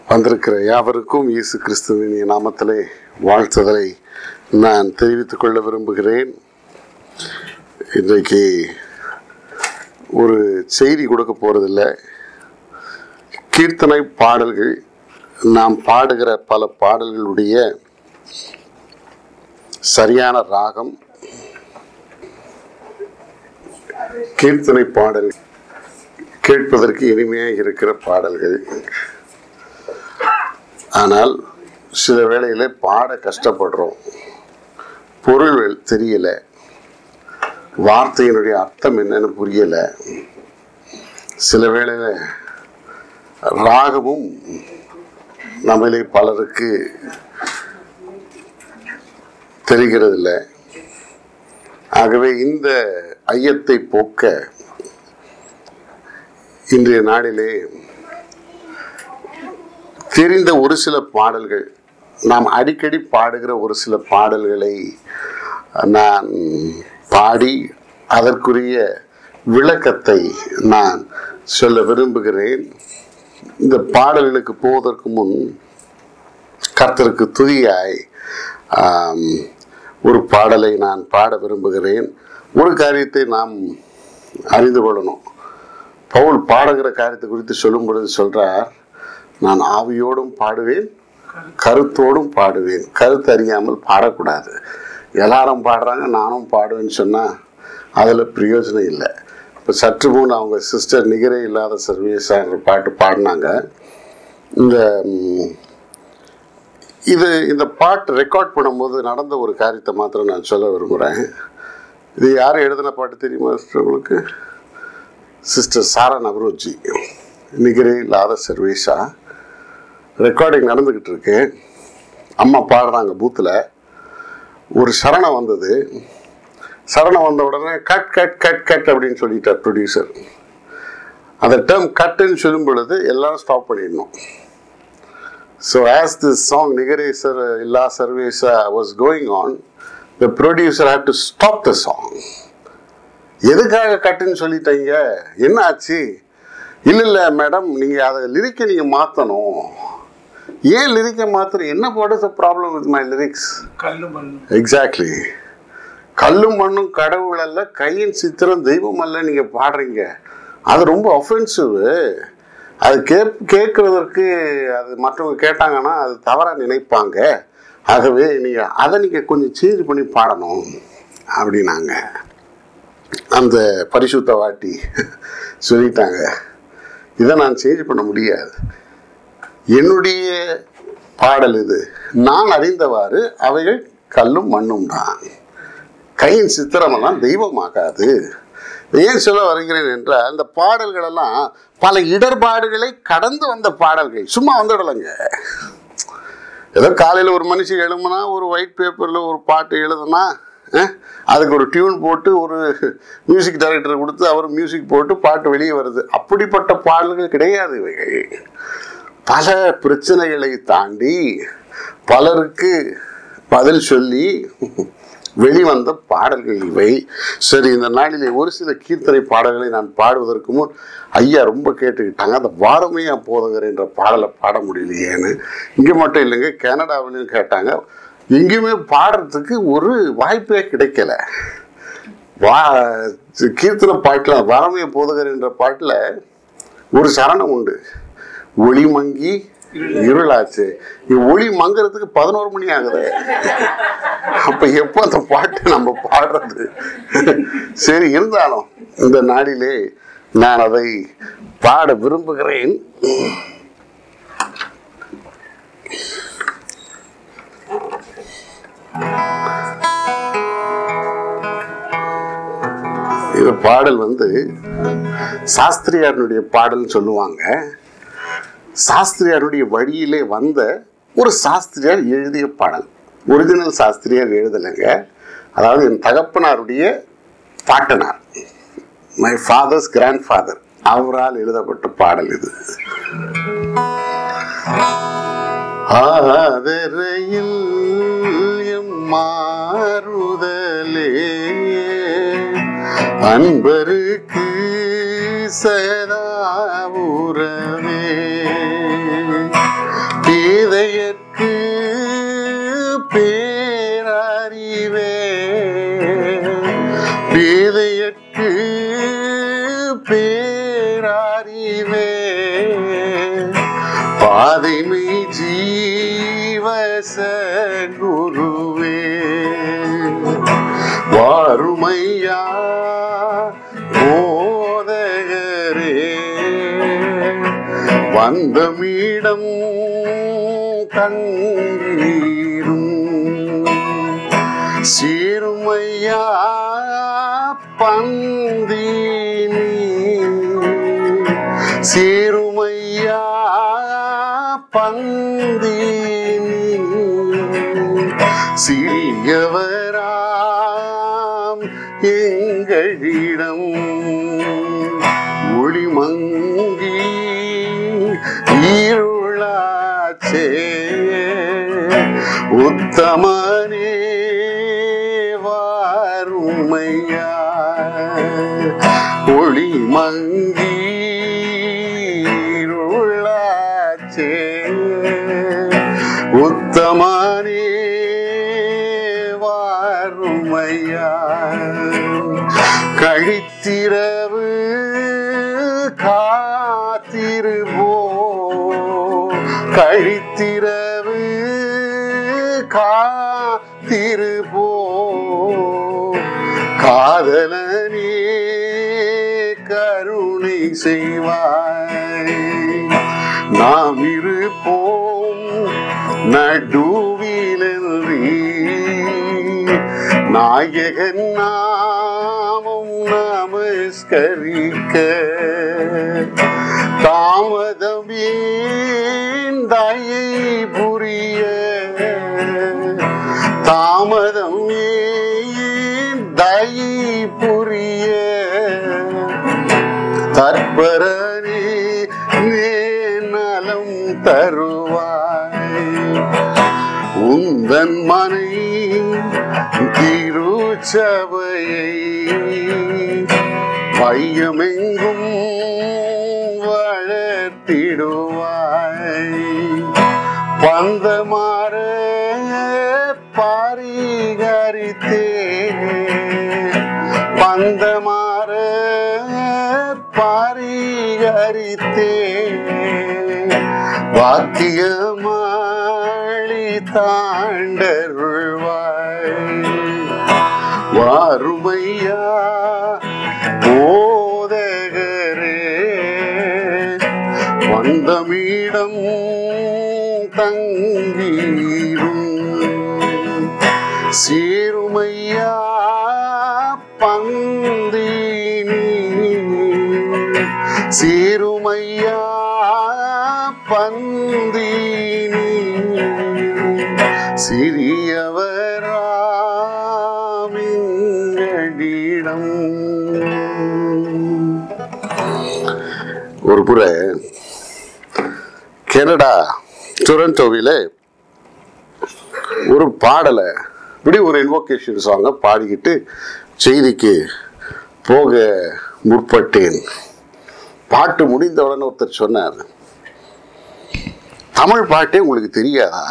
வந்திருக்கிற யாவருக்கும் இயேசு கிறிஸ்துவின் நாமத்திலே வாழ்த்துதலை நான் தெரிவித்துக் கொள்ள விரும்புகிறேன் இன்றைக்கு ஒரு செய்தி கொடுக்க போறதில்ல கீர்த்தனை பாடல்கள் நாம் பாடுகிற பல பாடல்களுடைய சரியான ராகம் கீர்த்தனை பாடல் கேட்பதற்கு இனிமையாக இருக்கிற பாடல்கள் ஆனால் சில வேளையில பாட கஷ்டப்படுறோம் பொருள் தெரியல வார்த்தையினுடைய அர்த்தம் என்னன்னு புரியல சில வேளையில ராகமும் நம்மளே பலருக்கு தெரிகிறதில்ல ஆகவே இந்த ஐயத்தை போக்க இன்றைய நாளிலே தெரிந்த ஒரு சில பாடல்கள் நாம் அடிக்கடி பாடுகிற ஒரு சில பாடல்களை நான் பாடி அதற்குரிய விளக்கத்தை நான் சொல்ல விரும்புகிறேன் இந்த பாடல்களுக்கு போவதற்கு முன் கர்த்தருக்கு துதியாய் ஆம், ஒரு பாடலை நான் பாட விரும்புகிறேன் ஒரு காரியத்தை நாம் அறிந்து கொள்ளணும் பவுல் பாடுகிற காரியத்தை குறித்து சொல்லும் பொழுது சொல்றார் நான் ஆவியோடும் பாடுவேன் கருத்தோடும் பாடுவேன் கருத்து அறியாமல் பாடக்கூடாது எல்லாரும் பாடுறாங்க நானும் பாடுவேன்னு சொன்னால் அதில் பிரயோஜனம் இல்லை இப்போ சற்று முன் அவங்க சிஸ்டர் நிகரே இல்லாத சர்வீஸாங்கிற பாட்டு பாடினாங்க இந்த ம், இது இந்த பாட்டு ரெக்கார்ட் பண்ணும்போது நடந்த ஒரு காரியத்தை மாத்திரம் நான் சொல்ல விரும்புகிறேன் இது யார் எழுதின பாட்டு தெரியுமா sister உங்களுக்கு சிஸ்டர் சாரா நவரோஜி நிகரே இல்லாத சர்வீஸா ரெக்கார்டிங் நடந்துக்கிட்டு இருக்கு அம்மா பாடுறாங்க பூத்தில் ஒரு சரணம் வந்தது சரணம் வந்த உடனே கட் கட் கட் கட் அப்படின்னு சொல்லிட்டார் ப்ரொடியூசர் அந்த டேர்ம் கட்டுன்னு சொல்லும் பொழுது எல்லாரும் ஸ்டாப் பண்ணிடணும் ஸோ ஆஸ் திஸ் சாங் நிகரேசர் இல்லா சர்வீஸா was going on the producer had to stop the song எதுக்காக கட்டுன்னு சொல்லிட்டீங்க என்ன ஆச்சு இல்லை இல்லை மேடம் நீங்கள் அதை லிரிக்கை நீங்கள் மாற்றணும் ஏன் லிரிக்கை மாற்றணும் என்ன what is the problem with my lyrics கல்லு மண்ணு எக்ஸாக்ட்லி கல்லும் மண்ணும் கடவுள் அல்ல கையின் சித்திரம் தெய்வம் அல்ல நீங்கள் பாடுறீங்க அது ரொம்ப ஒஃபென்சிவ் அது கேப் கேட்குறதற்கு அது மற்றவங்க கேட்டாங்கன்னா அது தவறாக நினைப்பாங்க ஆகவே நீங்கள் அதை நீங்கள் கொஞ்சம் சேஞ்ச் பண்ணி பாடணும் அப்படின்னாங்க அந்த பரிசுத்த வாட்டி சொல்லிட்டாங்க இதை நான் சேஞ்ச் பண்ண முடியாது என்னுடைய பாடல் இது நான் அறிந்தவாறு அவைகள் கல்லும் மண்ணும் தான் கையின் சித்திரமெல்லாம் தெய்வமாகாது ஏன் சொல்ல வருகிறேன் என்றால் அந்த பாடல்களெல்லாம் பல இடர்பாடுகளை கடந்து வந்த பாடல்கள் சும்மா வந்துடலைங்க ஏதோ காலையில் ஒரு மனுஷன் எழுமுனா ஒரு ஒயிட் பேப்பரில் ஒரு பாட்டு எழுதுனா அஹ், அதுக்கு ஒரு டியூன் போட்டு ஒரு மியூசிக் டைரக்டர் கொடுத்து அவர் மியூசிக் போட்டு பாட்டு வெளியே வருது அப்படிப்பட்ட பாடல்கள் கிடையாது இவைகள் பல பிரச்சனைகளை தாண்டி பலருக்கு பதில் சொல்லி வெளிவந்த பாடல்கள் இவை சரி இந்த நாளிலே ஒரு சில கீர்த்தனை பாடல்களை நான் பாடுவதற்கு முன் ஐயா ரொம்ப கேட்டுக்கிட்டாங்க அந்த வாரமையா போதகர் என்ற பாடலை பாட முடியலையேன்னு இங்கே மட்டும் இல்லைங்க கனடாவிலையும் கேட்டாங்க எங்கேயுமே பாடுறதுக்கு ஒரு வாய்ப்பே கிடைக்கல வா கீர்த்தனை பாட்டில் வாரமைய போதகர் என்ற பாட்டில் ஒரு சரணம் உண்டு ஒளி மங்கி இருளாச்சு இ- ஒளி மங்குறதுக்கு பதினோரு மணி ஆகுது அப்ப எப்போ அந்த பாட்டு நம்ம பாடுறது சரி இருந்தாலும் இந்த நாளிலே நான் அதை பாட விரும்புகிறேன் இந்த பாடல் வந்து சாஸ்திரியாருடைய பாடல்னு சொல்லுவாங்க சாஸ்திரியாருடைய வழியிலே வந்த ஒரு சாஸ்திரியார் எழுதிய பாடல் ஒரிஜினல் சாஸ்திரியார் எழுதலைங்க அதாவது என் தகப்பனாருடைய பாட்டனார் மை ஃபாதர்ஸ் கிராண்ட் ஃபாதர் அவரால் எழுதப்பட்ட பாடல் இது ஆதரையில் எம் மாறுதலே அன்பருக்கு சதா உறவே பேதையற்கு பேரறிவே பேதையற்கு பேரறிவே பாதைமை ஜீவச குருவே வாருமையா போதகரே வந்தமிடம் தங்கீரும் சீருமையா பந்தினி சீருமையா பந்தினி சிறியவராம் எங்களிடம் ஒளிமங்கி ஈருளாச்சே உத்தமனே வாருமையா ஒளிமங்கி ஈருளாச்சே உத்தமனே வாருமையா கழித்திரவு காத்திருப்போ கழித்திரவு காத்திருப்போ காதலனே கருணை செய்வாய் நாம் இருப்போம் நடுவிலன்றி நாயகன் நாமம் நமஸ்கரிக்க தாமதம் ஏன் தயை புரிய தாமதம் ஏன் தயை புரிய தற்பரனே நே நலம் தருவாய் உந்தன் மனை திருச்சபையை வையமெங்கும் வளர்த்திடுவாய் பந்தமாற பாரிகரித்தே பந்தமாற பாரிகரித்தே வாக்கியமாளி தாண்டருள்வாய் வாருமையா போதகரே வந்தமிடம் தங்கீரும் சீருமையா பந்தினி சீருமையா பந்தினி சிறியவராமிங்களிடம் ஒரு முறை கனடா டொரண்டோவில ஒரு பாடலை இப்படி ஒரு இன்வோகேஷன் சாங்கை பாடிக்கிட்டு செய்திக்கு போக முற்பட்டேன் பாட்டு முடிந்த உடனே ஒருத்தர் சொன்னார் தமிழ் பாட்டே உங்களுக்கு தெரியாதா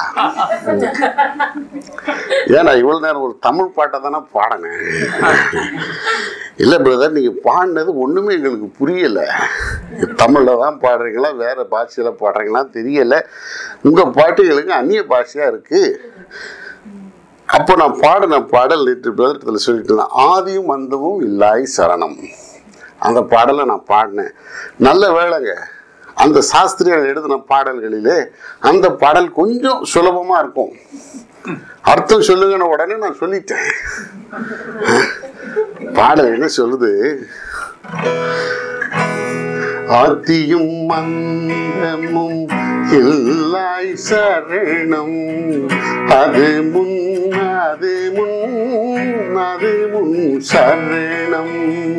ஏன்னா இவ்வளவு நேரம் ஒரு தமிழ் பாட்டை தானே பாடினேன் இல்லை பிரதர் நீங்க பாடினது ஒண்ணுமே எங்களுக்கு புரியல தமிழ்ல தான் பாடுறீங்களா வேற பாஷையில பாடுறீங்களா தெரியல உங்க பாட்டு எங்களுக்கு அந்நிய பாஷையா இருக்கு அப்போ நான் பாடின பாடல் நேற்று பிரதத்தில் சொல்லிட்டு இருந்தேன் ஆதியும் அந்தமும் இல்லாய் சரணம் அந்த பாடலை நான் பாடினேன் நல்ல வேளைங்க அந்த சாஸ்திரியர் எழுதின பாடல்களிலே அந்த பாடல் கொஞ்சம் சுலபமா இருக்கும் அர்த்தம் சொல்லுங்கன்னு உடனே நான் சொல்லிட்டேன் பாடல் என்ன சொல்லுது ஆத்தியும் மந்தமும் இல்லாய் சரணம் அது முன் அது முன் அது முன் சரணம்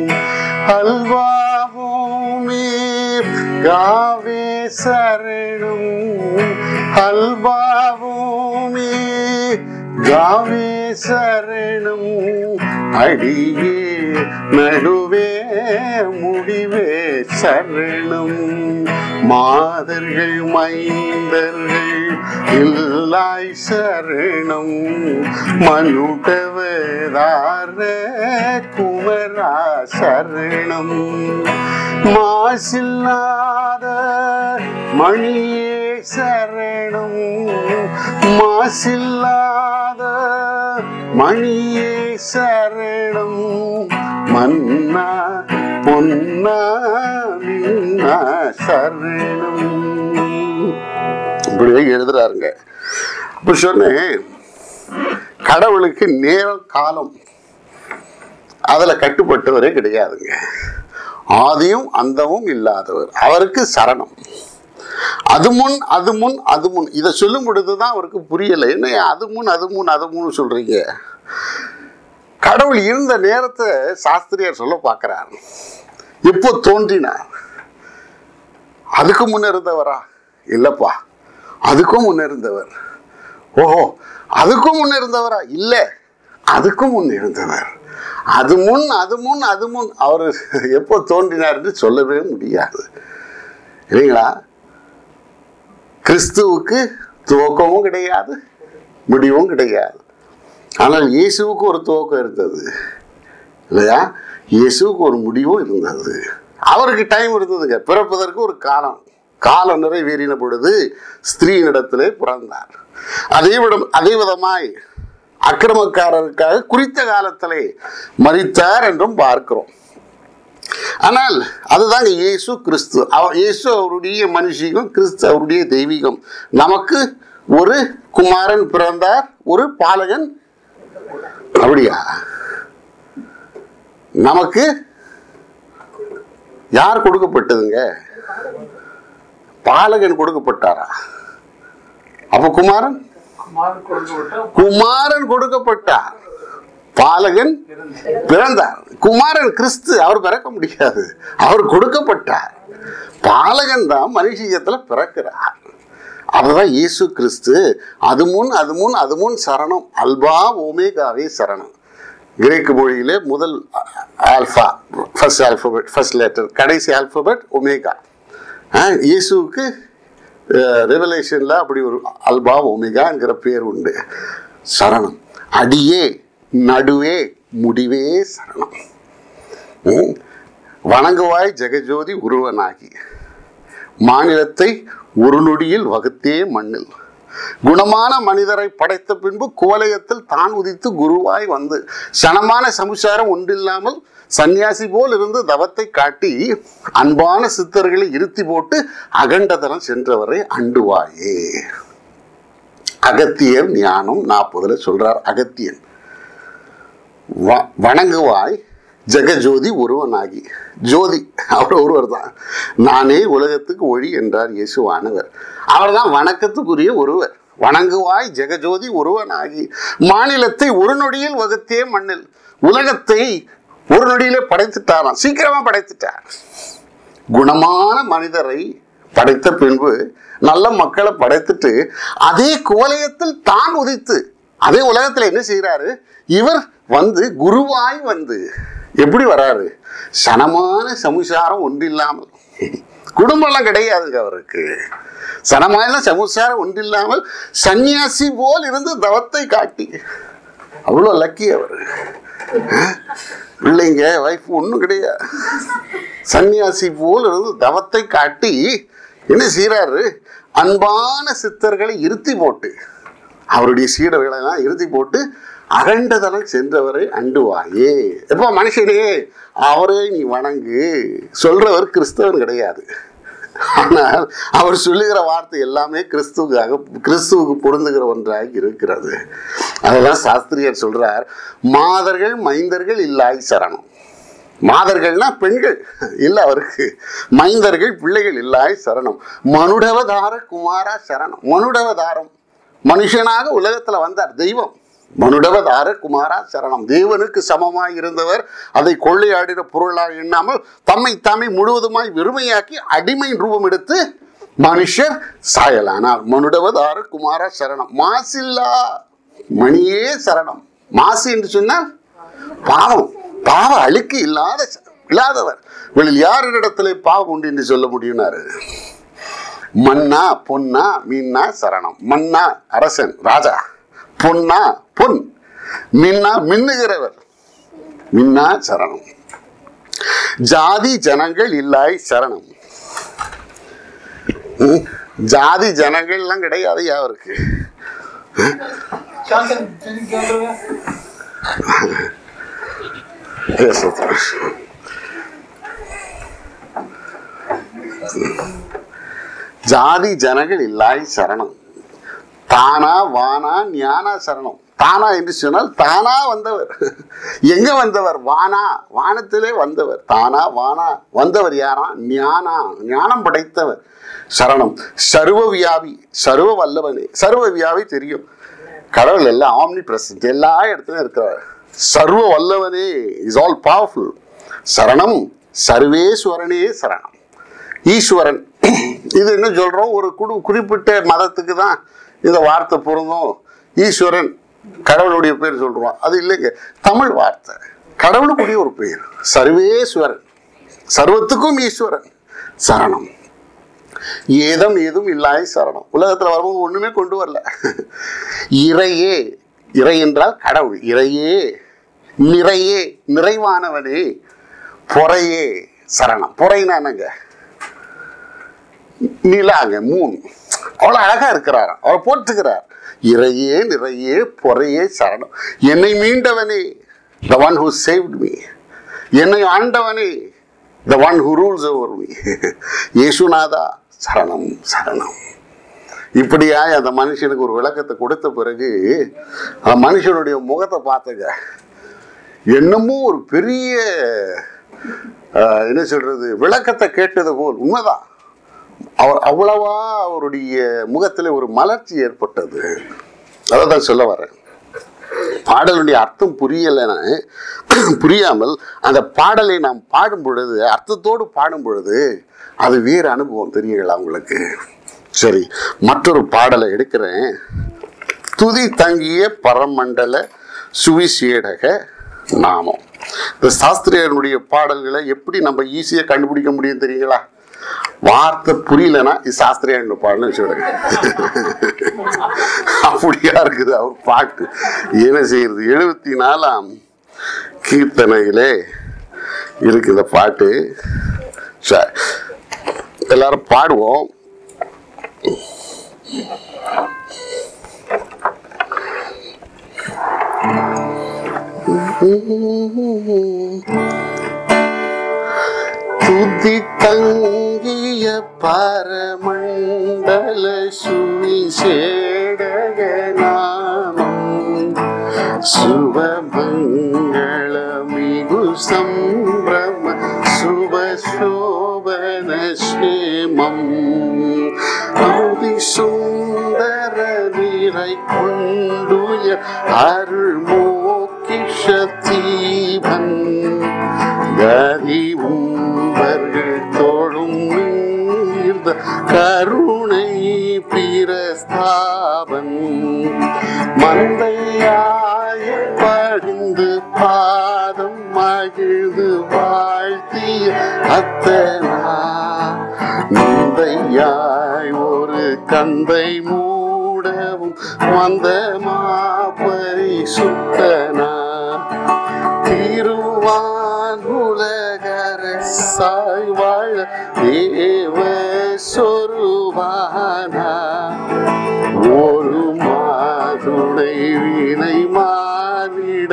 அல்வாவோமே காவே சரணம் அல்வாவோமே காவே சரணம் அடியே நடுவே முடிவே சரணம் மாதர்கள் மைந்தர்கள் இல்லாய் சரணம் மனுடவதார குமரா சரணம் மாசில்லாத மணியே சரணம் மாசில்லாத மணியே சரணம் மன்னா பொன்னா மின்னா சரணம் இப்படியே எழுதுறாருங்க இப்ப சொன்னேன் கடவுளுக்கு நேரம் காலம் அதுல கட்டுப்பட்டவரே கிடையாதுங்க ஆதியும் அந்தமும் இல்லாதவர் அவருக்கு சரணம் அது முன் அது முன் அது முன் இதை சொல்லும் பொழுதுதான் அவருக்கு புரியலை என்ன அது முன் அது முன் அது முன் சொல்றீங்க கடவுள் இருந்த நேரத்தை சாஸ்திரியார் சொல்ல பார்க்கிறார் எப்போ தோன்றினார் அதுக்கு முன்ன இருந்தவரா இல்லப்பா அதுக்கும் முன்ன இருந்தவர் ஓஹோ அதுக்கும் முன்ன இருந்தவரா இல்ல அதுக்கும் முன் இருந்தவர் அது முன் அது முன் அது முன் அவர் எப்போ தோன்றினார் என்று சொல்லவே முடியாது இல்லைங்களா கிறிஸ்துவுக்கு துவக்கமும் கிடையாது முடிவும் கிடையாது ஆனால் இயேசுவுக்கு ஒரு துவக்கம் இருந்தது இல்லையா இயேசுவுக்கு ஒரு முடிவும் இருந்தது அவருக்கு டைம் இருந்ததுங்க பிறப்பதற்கு ஒரு காலம் காலம் நிறைவேறின பொழுது ஸ்திரீனிடத்திலே பிறந்தார் அதே விடம் அதே விதமாய் அக்கிரமக்காரருக்காக குறித்த காலத்திலே மரித்தார் என்றும் பார்க்கிறோம் ஆனால் அதுதாங்க இயேசு கிறிஸ்து அவர் இயேசு அவருடைய மனுஷிகம் கிறிஸ்து அவருடைய தெய்வீகம் நமக்கு ஒரு குமாரன் பிறந்தார் ஒரு பாலகன் அப்படியா நமக்கு யார் கொடுக்கப்பட்டதுங்க பாலகன் கொடுக்கப்பட்டாரா அப்ப குமாரன் குமாரன் கொடுக்கப்பட்ட குமாரன் கொடுக்கப்பட்டார் பாலகன் பிறந்தார் குமாரன் கிறிஸ்து அவர் பிறக்க முடியாது அவர் கொடுக்கப்பட்டார் பாலகன் தான் மனுஷியத்துல பிறக்கிறார் அதுதான் இயேசு கிறிஸ்து அது முன் அது முன் அது முன் சரணம் அல்பா ஓமேகாவே சரணம் கிரேக்கு மொழியிலே முதல் alpha first alphabet first letter கடைசி ஆல்பபெட் ஒமேகா இயேசுவுக்கு ரெவலேஷனில் அப்படி ஒரு அல்பா ஒமேகாங்கிற பேர் உண்டு சரணம் அடியே நடுவே முடிவே சரணம் ம். வணங்குவாய் ஜெகஜோதி உருவனாகி மாநிலத்தை ஒரு நொடியில் வகுத்தே மண்ணில் குணமான மனிதரை படைத்த பின்பு குவலயத்தில் தான் உதித்து குருவாய் வந்து சனமான சமுசாரம் ஒன்றில்லாமல் சந்நியாசி போல் இருந்து தவத்தை காட்டி அன்பான சித்தர்களை இருத்தி போட்டு அகண்டதனம் சென்றவரை அண்டுவாயே அகத்தியர் ஞானம் நாற்பதுல சொல்றார் அகத்தியன் வ- வணங்குவாய் ஜெகஜோதி ஒருவனாகி ஜோதி அவர் ஒருவர் தான் நானே உலகத்துக்கு ஒளி என்றார் இயேசுவானவர் அவர்தான் வணக்கத்துக்குரிய ஒருவர் வணங்குவாய் ஜெகஜோதி ஒருவனாகி மாநிலத்தை ஒரு நொடியில் வகுத்தே மண்ணில் உலகத்தை ஒரு நொடியிலே படைத்துட்டாராம் சீக்கிரமா படைத்துட்டார் குணமான மனிதரை படைத்த பின்பு நல்ல மக்களை படைத்துட்டு அதே குவலயத்தில் தான் உதித்து அதே உலகத்துல என்ன செய்யறாரு இவர் வந்து குருவாய் வந்து எப்படி வராரு சனமான சமுசாரம் ஒன்றில்லாமல் குடும்பம்லாம் கிடையாதுங்க அவருக்கு சனமான சமுசாரம் ஒன்றில்லாமல் சந்நியாசி போல் இருந்து தவத்தை காட்டி அவ்வளோ லக்கி அவர் பிள்ளைங்க வைஃப் ஒன்றும் கிடையாது சன்னியாசி போல் இருந்து தவத்தை காட்டி என்ன செய்றாரு அன்பான சித்தர்களை இருத்தி போட்டு அவருடைய சீடர்களை எல்லாம் இருத்தி போட்டு அகண்டதனம் சென்றவரை அண்டுவாயே எப்போ மனுஷனே அவரே நீ வணங்கு சொல்றவர் கிறிஸ்தவன் கிடையாது ஆனால் அவர் சொல்லுகிற வார்த்தை எல்லாமே கிறிஸ்துவுக்காக கிறிஸ்துவுக்கு பொருந்துகிற ஒன்றாக இருக்கிறது அதெல்லாம் சாஸ்திரியர் சொல்றார் மாதர்கள் மைந்தர்கள் இல்லாய் சரணம் மாதர்கள்னா பெண்கள் இல்ல அவருக்கு மைந்தர்கள் பிள்ளைகள் இல்லாய் சரணம் மனுடவதார குமாரா சரணம் மனுடவதாரம் மனுஷனாக உலகத்துல வந்தார் தெய்வம் மனுடவதார குமாரா சரணம் தேவனுக்கு சமமாய் இருந்தவர் அதை கொள்ளையாடின பொருளாய் எண்ணாமல் தம்மை தாமே முழுவதுமாய் வெறுமையாக்கி அடிமை ரூபம் எடுத்து மனுஷர் சாயலானார் மனுடவதார குமாரா சரணம் மாசில்லா மணியே சரணம் மாசு என்று சொன்னால் பாவம் பாவ அழுக்கு இல்லாத இல்லாதவர் இவளில் யாரிடத்திலே பாவம் உண்டு என்று சொல்ல முடியும்னாரு மன்னா பொன்னா மீன்னா சரணம் மன்னா அரசன் ராஜா பொன்னா பொன் மின்னா மின்னுகிறவர் மின்னா சரணம் ஜாதி ஜனங்கள் இல்லாய் சரணம் ம், ஜாதி ஜனங்கள்லாம் கிடையாது அவருக்கு சாந்தன் திருப்பி வந்துருங்க Yes, that's ஜாதி ஜனங்கள் இல்லாய் சரணம் தானா வானா ஞானா சரணம் தானா என்று சொன்னால் தானா வந்தவர் எங்க வந்தவர் வானா வானத்திலே வந்தவர் தானா வானா வந்தவர் யாரா ஞானா ஞானம் படைத்தவர் சரணம் சர்வ வியாபி சர்வ வல்லவனே சர்வ வியாபி தெரியும் கடவுள் எல்லாம் ஆம்னி பிரசன்ட் எல்லா இடத்துலயும் இருக்கிறார் சர்வ வல்லவனே இஸ் ஆல் பவர்ஃபுல் சரணம் சர்வேஸ்வரனே சரணம் ஈஸ்வரன் இது என்ன சொல்றோம் ஒரு குடு குறிப்பிட்ட மதத்துக்கு தான் இந்த வார்த்தை பொருந்தும் ஈஸ்வரன் கடவுளுடைய பேர் சொல்றோம் அது இல்லைங்க தமிழ் வார்த்தை கடவுளுக்குரிய ஒரு பேர் சர்வேஸ்வரன் சர்வத்துக்கும் ஈஸ்வரன் சரணம் ஏதம் ஏதும் இல்லாய் சரணம் உலகத்துல வரும்போது ஒண்ணுமே கொண்டு வரல இறையே இறை என்றால் கடவுள் இறையே நிறையே நிறைவானவனே பொறையே சரணம் பொறைனா என்னங்க நிலாங்க மூன் அவ்வளோ அழகா இருக்கிறார் அவர் போட்டுக்கிறார் இறையே நிறையே பொறையே சரணம் என்னை மீண்டவனே the one who saved me என்னை ஆண்டவனே the one who rules over me இயேசுநாதா சரணம் சரணம் இப்படியா அந்த மனுஷனுக்கு ஒரு விளக்கத்தை கொடுத்த பிறகு அந்த மனுஷனுடைய முகத்தை பார்த்துங்க என்னமோ ஒரு பெரிய ஆஹ், என்ன சொல்றது விளக்கத்தை கேட்டது போல் உண்மைதான் அவர் அவ்வளவா அவருடைய முகத்தில் ஒரு மலர்ச்சி ஏற்பட்டது அதை தான் சொல்ல வரேன் பாடலுடைய அர்த்தம் புரியலைன்னு புரியாமல் அந்த பாடலை நாம் பாடும் பொழுது அர்த்தத்தோடு பாடும் பொழுது அது வேறு அனுபவம் தெரியுங்களா உங்களுக்கு சரி மற்றொரு பாடலை எடுக்கிறேன் துதி தங்கிய பரமண்டல சுவிசேடக நாமம் இந்த சாஸ்திரியனுடைய பாடல்களை எப்படி நம்ம ஈஸியாக கண்டுபிடிக்க முடியும் தெரியுங்களா வார்த்தை புரியலன்னா இது சாஸ்திரியான பாடல்னு வச்சுடுங்க அப்படியா இருக்குது அவர் பாட்டு என்ன செய்யறது எழுபத்தி நாலாம் கீர்த்தனையிலே இருக்கு இந்த பாட்டு சரி எல்லாரும் பாடுவோம் துதி தங்கிய பரமண்டல சுவிசேடக நாமம் சுபமங்கள மிகு சம்பிரம சுபசோபன சேமம் அதி சுந்தர நீரை கொண்டுய அருள் மோக்கிஷ தீபன் கதி உம்பர்கள் தோழும் நீர்ந்த கருணை பிரஸ்தாபன் மந்தையாய பழிந்து பாதம் மகிழ்ந்து வாழ்த்திய அத்தனா முந்தையாய் ஒரு கந்தை மூடவும் வந்த மாப்பரி சுத்தனா திருவான் உலகரசாய் வாழ தேவ சொருவானா ஒரு மாதுணை வினை மாறிட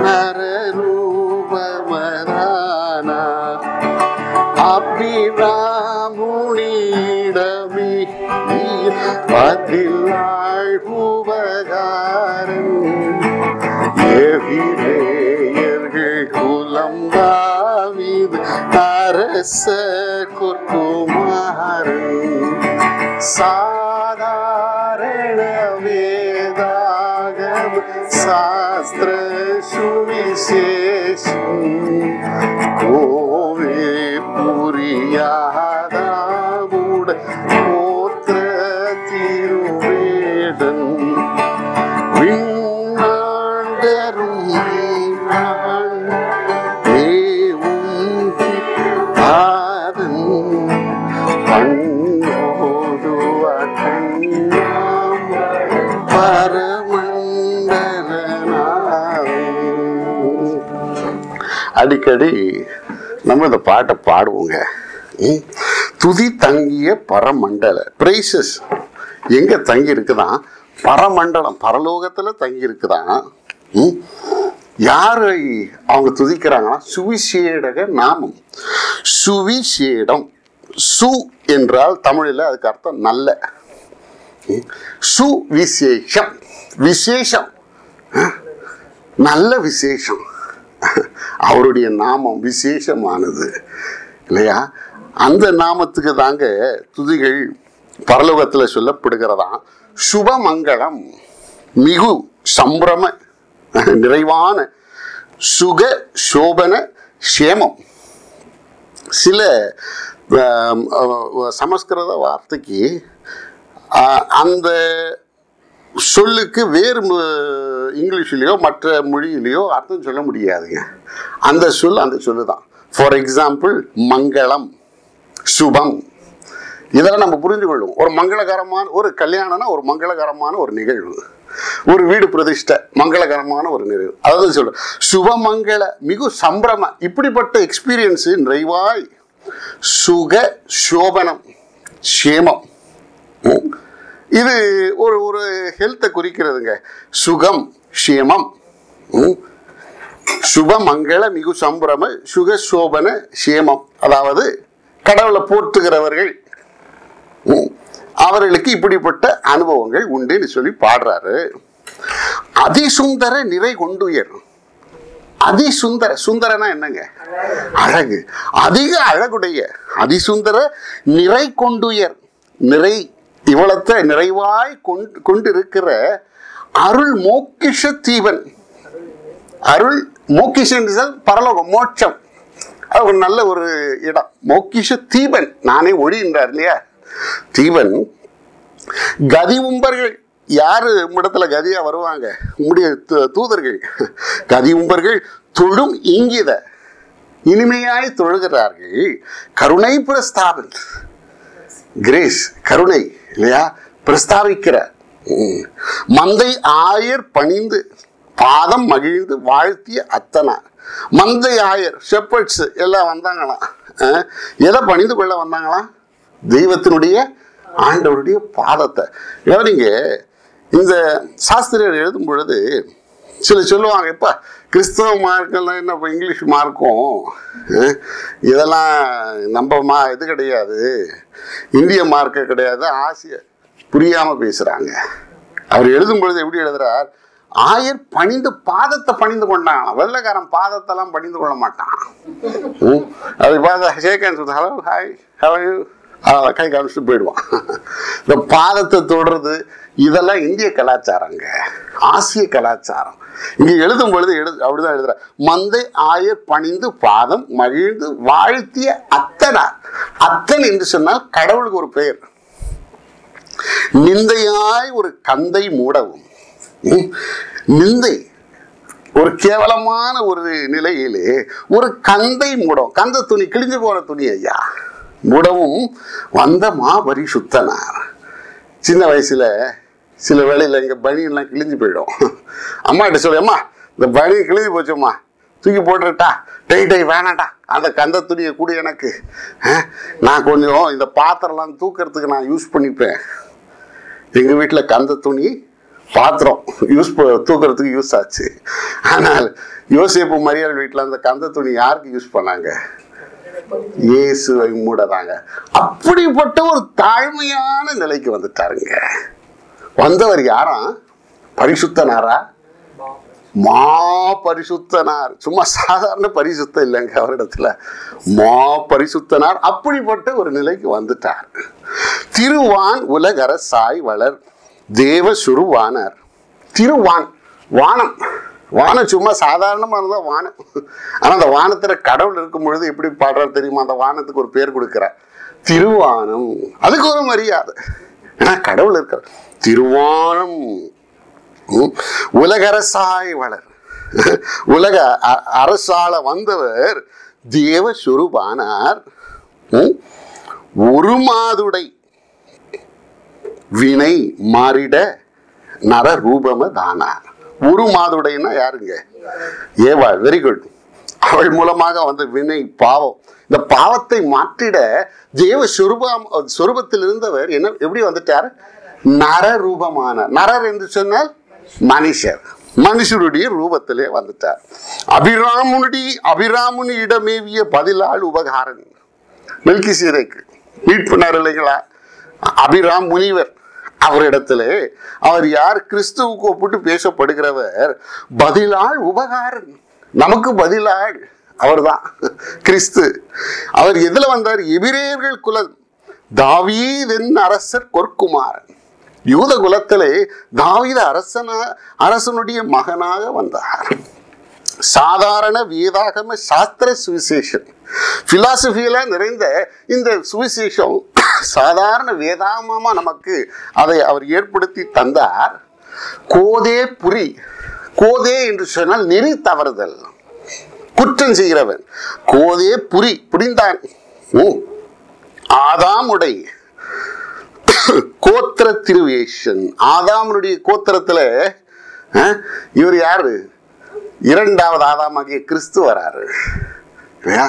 நரரூபமதானா அபிராமுனிடமே பதிலாள் உபகாரம் எபிரேயர்கள் குலம் தாவீது அரச குர்குமாரன் சாதாரண வேதாகம் சாஸ்திர சுவிசேஷம் கோவே புரியாதாமுட போத்திர திருவேடன் விண்ணாண்டரும் நான் தேவும் பாதம் பண்ணோடு அடிக்கடி நம்ம இந்த பாட்டை பாடுவோங்க ம். துதி தங்கிய பரமண்டல பிரைசஸ் எங்க தங்கி இருக்குதான் பரமண்டலம் பரலோகத்துல தங்கி இருக்குதான் ம். யாரை அவங்க துதிக்கிறாங்கன்னா சுவிசேடக நாமம் சுவிசேடம் சு என்றால் தமிழில் அதுக்கு அர்த்தம் நல்ல ம். சுவிசேஷம் விசேஷம் நல்ல விசேஷம் அவருடைய நாமம் விசேஷமானது இல்லையா அந்த நாமத்துக்கு தாங்க துதிகள் பரலோகத்தில் சொல்லப்படுகிறதாம் சுபமங்களம் மிகு சம்பிரம நிறைவான சுக சோபன சேமம் சில ஆம், அஹ், சமஸ்கிருத வார்த்தைக்கு ஆஹ், அந்த சொல்லுக்கு வேறு மு- இங்கிலீஷ்லேயோ மற்ற மொழியிலையோ அர்த்தம் சொல்ல முடியாதுங்க அந்த சொல் அந்த சொல்லு தான் ஃபார் எக்ஸாம்பிள் மங்களம் சுபம் இதெல்லாம் நம்ம புரிந்து கொள்ளும் ஒரு மங்களகரமான ஒரு கல்யாணம்னா ஒரு மங்களகரமான ஒரு நிகழ்வு ஒரு வீடு பிரதிஷ்டை மங்களகரமான ஒரு நிகழ்வு அதாவது சொல்ல சுபமங்கள மிகு சம்பிரம இப்படிப்பட்ட எக்ஸ்பீரியன்ஸு நிறைவாய் சுக சோபனம் சேமம் ம். இது ஒரு ஒரு ஹெல்த்தை குறிக்கிறதுங்க சுகம் சேமம் ம். சுபமங்கள மிகு சம்பிரம சுக சோபன சேமம் அதாவது கடவுளை போற்றுகிறவர்கள் ம், அவர்களுக்கு இப்படிப்பட்ட அனுபவங்கள் உண்டுன்னு சொல்லி பாடுறாரு அதிசுந்தர நிறை கொண்டுயர் அதிசுந்தர சுந்தரனா என்னங்க அழகு அதிக அழகுடைய அதிசுந்தர நிறை கொண்டுயர் நிறை இவ்வளத்த நிறைவாய் கொண்டு கொண்டிருக்கிற அருள் மோக்கிஷ தீவன் அருள் மோக்கிஷன் பரலோகம் மோட்சம் அது ஒரு நல்ல ஒரு இடம் மோக்கிஷ தீபன் நானே ஒழின்றார் இல்லையா தீபன் கதி உம்பர்கள் யாரு உம்மிடத்துல கதியா வருவாங்க உம்முடைய து- தூதர்கள் கதி உம்பர்கள் தொழும் இங்கித இனிமையாய் தொழுகிறார்கள் கருணை பிரஸ்தாபன் கிரேஸ் கருணை இல்லையா பிரஸ்தாபிக்கிற ம். மந்தை ஆயர் பணிந்து பாதம் மகிழ்ந்து வாழ்த்திய அத்தனார் மந்தை ஆயர் ஷெப்பர்ட்ஸ் எல்லாம் வந்தாங்களாம் அஹ், எதை பணிந்து கொள்ள வந்தாங்களாம் தெய்வத்தினுடைய ஆண்டவருடைய பாதத்தை கவனிங்க இந்த சாஸ்திரியர் எழுதும் பொழுது சில சொல்லுவாங்க எப்பா கிறிஸ்தவ மார்க்கெல்லாம் என்ன இப்போ இங்கிலீஷ் மார்க்கும் அஹ், இதெல்லாம் நம்ம மா இது கிடையாது இந்திய மார்க்க கிடையாது ஆசிய புரியாமல் பேசுகிறாங்க அவர் எழுதும் பொழுது எப்படி எழுதுறார் ஆயர் பணிந்து பாதத்தை பணிந்து கொண்டான் வெள்ளைக்காரன் பாதத்தெல்லாம் பணிந்து கொள்ள மாட்டான் ம். அது பார்த்தா shake hand hello hi how you கை காமிச்சிட்டு போயிடுவான் இந்த பாதத்தை தொடுறது இதெல்லாம் இந்திய கலாச்சாரங்க ஆசிய கலாச்சாரம் இங்க எழுதும் பொழுது எழுது அப்படிதான் எழுதுற மந்தை ஆயர் பணிந்து பாதம் மகிழ்ந்து வாழ்த்திய அத்தனார் அத்தன் என்று சொன்னால் கடவுளுக்கு ஒரு பெயர் நிந்தையாய் ஒரு கந்தை மூடவும் ம், நிந்தை ஒரு கேவலமான ஒரு நிலையிலே ஒரு கந்தை மூடம் கந்த துணி கிழிஞ்சு போன துணி ஐயா மூடவும் வந்த மாபரி சுத்தனார் சின்ன வயசுல சில வேளையில் எங்க பனியெல்லாம் கிழிஞ்சு போயிடும் அம்மாட்ட சொல்லு அம்மா இந்த பனி கிழிஞ்சு போச்சும்மா தூக்கி போட்டுட்டா டை டை வேணாண்டா அந்த கந்த துணியை கூட எனக்கு அஹ், நான் கொஞ்சம் இந்த பாத்திரம்லாம் தூக்கிறதுக்கு நான் யூஸ் பண்ணிப்பேன் எங்க வீட்டில் கந்த துணி பாத்திரம் யூஸ் தூக்கிறதுக்கு யூஸ் ஆச்சு ஆனால் யோசேப்பு மரியாள் வீட்டில் அந்த கந்த துணி யாருக்கு யூஸ் பண்ணாங்க இயேசுவை மூடதாங்க அப்படிப்பட்ட ஒரு தாழ்மையான நிலைக்கு வந்துட்டாருங்க வந்தவர் யாரா பரிசுத்தனாரா மா பரிசுத்தனார் சும்மா சாதாரண பரிசுத்தம் இல்லைங்க அவரிடத்துல மா பரிசுத்தனார் அப்படிப்பட்ட ஒரு நிலைக்கு வந்துட்டார் திருவான் உலகரசாய் வளர் தேவ சுருவானார் திருவான் வானம் வானம் சும்மா சாதாரணமாக இருந்தால் வானம் ஆனால் அந்த வானத்தில் கடவுள் இருக்கும் பொழுது எப்படி பாடுறாரு தெரியுமா அந்த வானத்துக்கு ஒரு பேர் கொடுக்குறார் திருவானம் அதுக்கு ஒரு மரியாதை ஏன்னா கடவுள் இருக்கார் திருவானம் ம், உலகரசாய் வளர் உலக அ- அரசாள வந்தவர் தேவ சுரூபானார் ம், ஒரு மாதுடை வினை மாறிட நர ரூபம தானார் ஒரு மாதுடைன்னா யாருங்க ஏவாள் வெரி குட் அவள் மூலமாக வந்த வினை பாவம் இந்த பாவத்தை மாற்றிட தேவ சொரூபம் சொரூபத்தில் இருந்தவர் என்ன எப்படி வந்துட்டார் நர ரூபமான நரர் என்று சொன்னால் மனுஷர் மனுஷருடைய ரூபத்திலே வந்துட்டார் அபிராமுனுடைய அபிராமுனியிடமேவிய பதிலாள் உபகாரன் மெல்கி சீரைக்கு மீட் பண்ணார் இல்லைங்களா அபிராம் முனிவர் அவரிடத்திலே அவர் யார் கிறிஸ்துவுக்கு ஒப்பிட்டு பேசப்படுகிறவர் பதிலாள் உபகாரன் நமக்கு பதிலாள் அவர்தான் கிறிஸ்து அவர் எதுல வந்தார் எபிரேயர்கள் குலம் தாவீதென் அரசர் கொற்குமாரன் யூத குலத்திலே தாவீத அரசனா அரசனுடைய மகனாக வந்தார் சாதாரண வேதாகம சாஸ்திர சுவிசேஷம் பிலாசபியில நிறைந்த இந்த சுவிசேஷம் சாதாரண வேதாகமமா நமக்கு அதை அவர் ஏற்படுத்தி தந்தார் கோதே புரி கோதே என்று சொன்னால் நெறி தவறுதல் குற்றம் செய்கிறவன் கோதே புரி புரிந்தான் ஓ ஆதாமுடை கோத்திர திருவேஷன் ஆதாமனுடைய கோத்திரத்துல அஹ், இவர் யாரு இரண்டாவது ஆதாமாகிய கிறிஸ்து வராரு இல்லையா?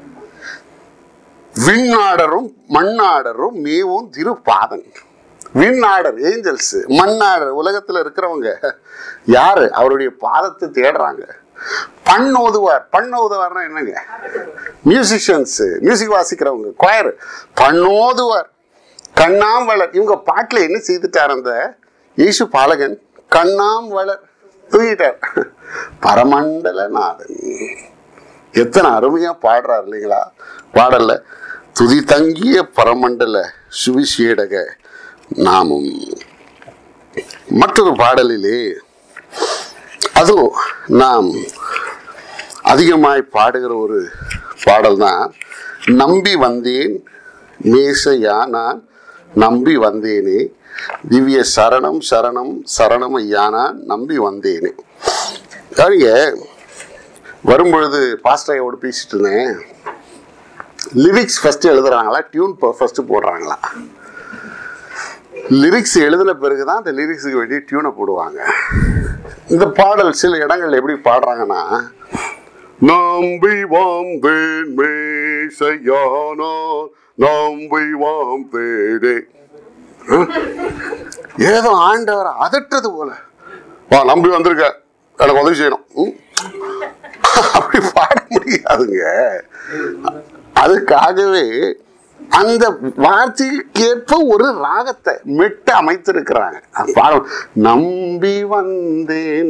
விண்ணாடரும் மண்ணாடரும் மேவும் திருப்பாதன் விண்ணாடர் ஏஞ்சல்ஸ் மண்ணாடர் உலகத்துல இருக்கிறவங்க யாரு அவருடைய பாதத்தை தேடுறாங்க பண் ஓதுவார் பண் ஓதுவார்னா என்னங்க மியூசிஷியன்ஸ் மியூசிக் வாசிக்கிறவங்க கொயர் பண்ணோதுவார் கண்ணாம் வளர் இவங்க பாட்டுல என்ன செய்துட்டார் அந்த ஈசு பாலகன் கண்ணாம் வளர் தூங்கிட்டார் பரமண்டலநாதன் எத்தனை அருமையா பாடுறார் இல்லைங்களா பாடல்ல துதி தங்கிய பரமண்டல சுவிசேடக நாமம் மற்றொரு பாடலிலே அதுவும் நாம் அதிகமாய் பாடுகிற ஒரு பாடல் தான் நம்பி வந்தேன் மேசையா நான் நம்பி வந்தேனே திவ்ய சரணம் சரணம் சரணம் ஐயா நான் நம்பி வந்தேனே சரிங்க வரும்பொழுது பாஸ்டரையோடு பேசிட்டு இருந்தேன் லிரிக்ஸ் ஃபர்ஸ்ட் எழுதுறாங்களா டியூன் ஃபர்ஸ்ட் போடுறாங்களா லிரிக்ஸ் எழுதின பிறகு தான் அந்த லிரிக்ஸுக்கு வேண்டிய டியூனை போடுவாங்க இந்த பாடல் சில இடங்கள்ல எப்படி பாடுறாங்கன்னா நம்பி வந்தேன் மேசையானா நம்பி வந்தேனே ஹம்? ஏதோ ஆண்டவர் அதட்டது போல வா நம்பி வந்திருக்க எனக்கு உதவி செய்யணும் ம்? அப்படி பாட முடியாதுங்க அதுக்காகவே அந்த வார்த்தைக்கேற்ப ஒரு ராகத்தை மெட்டு அமைத்திருக்கிறாங்க அது பாருங்க. நம்பி வந்தேன்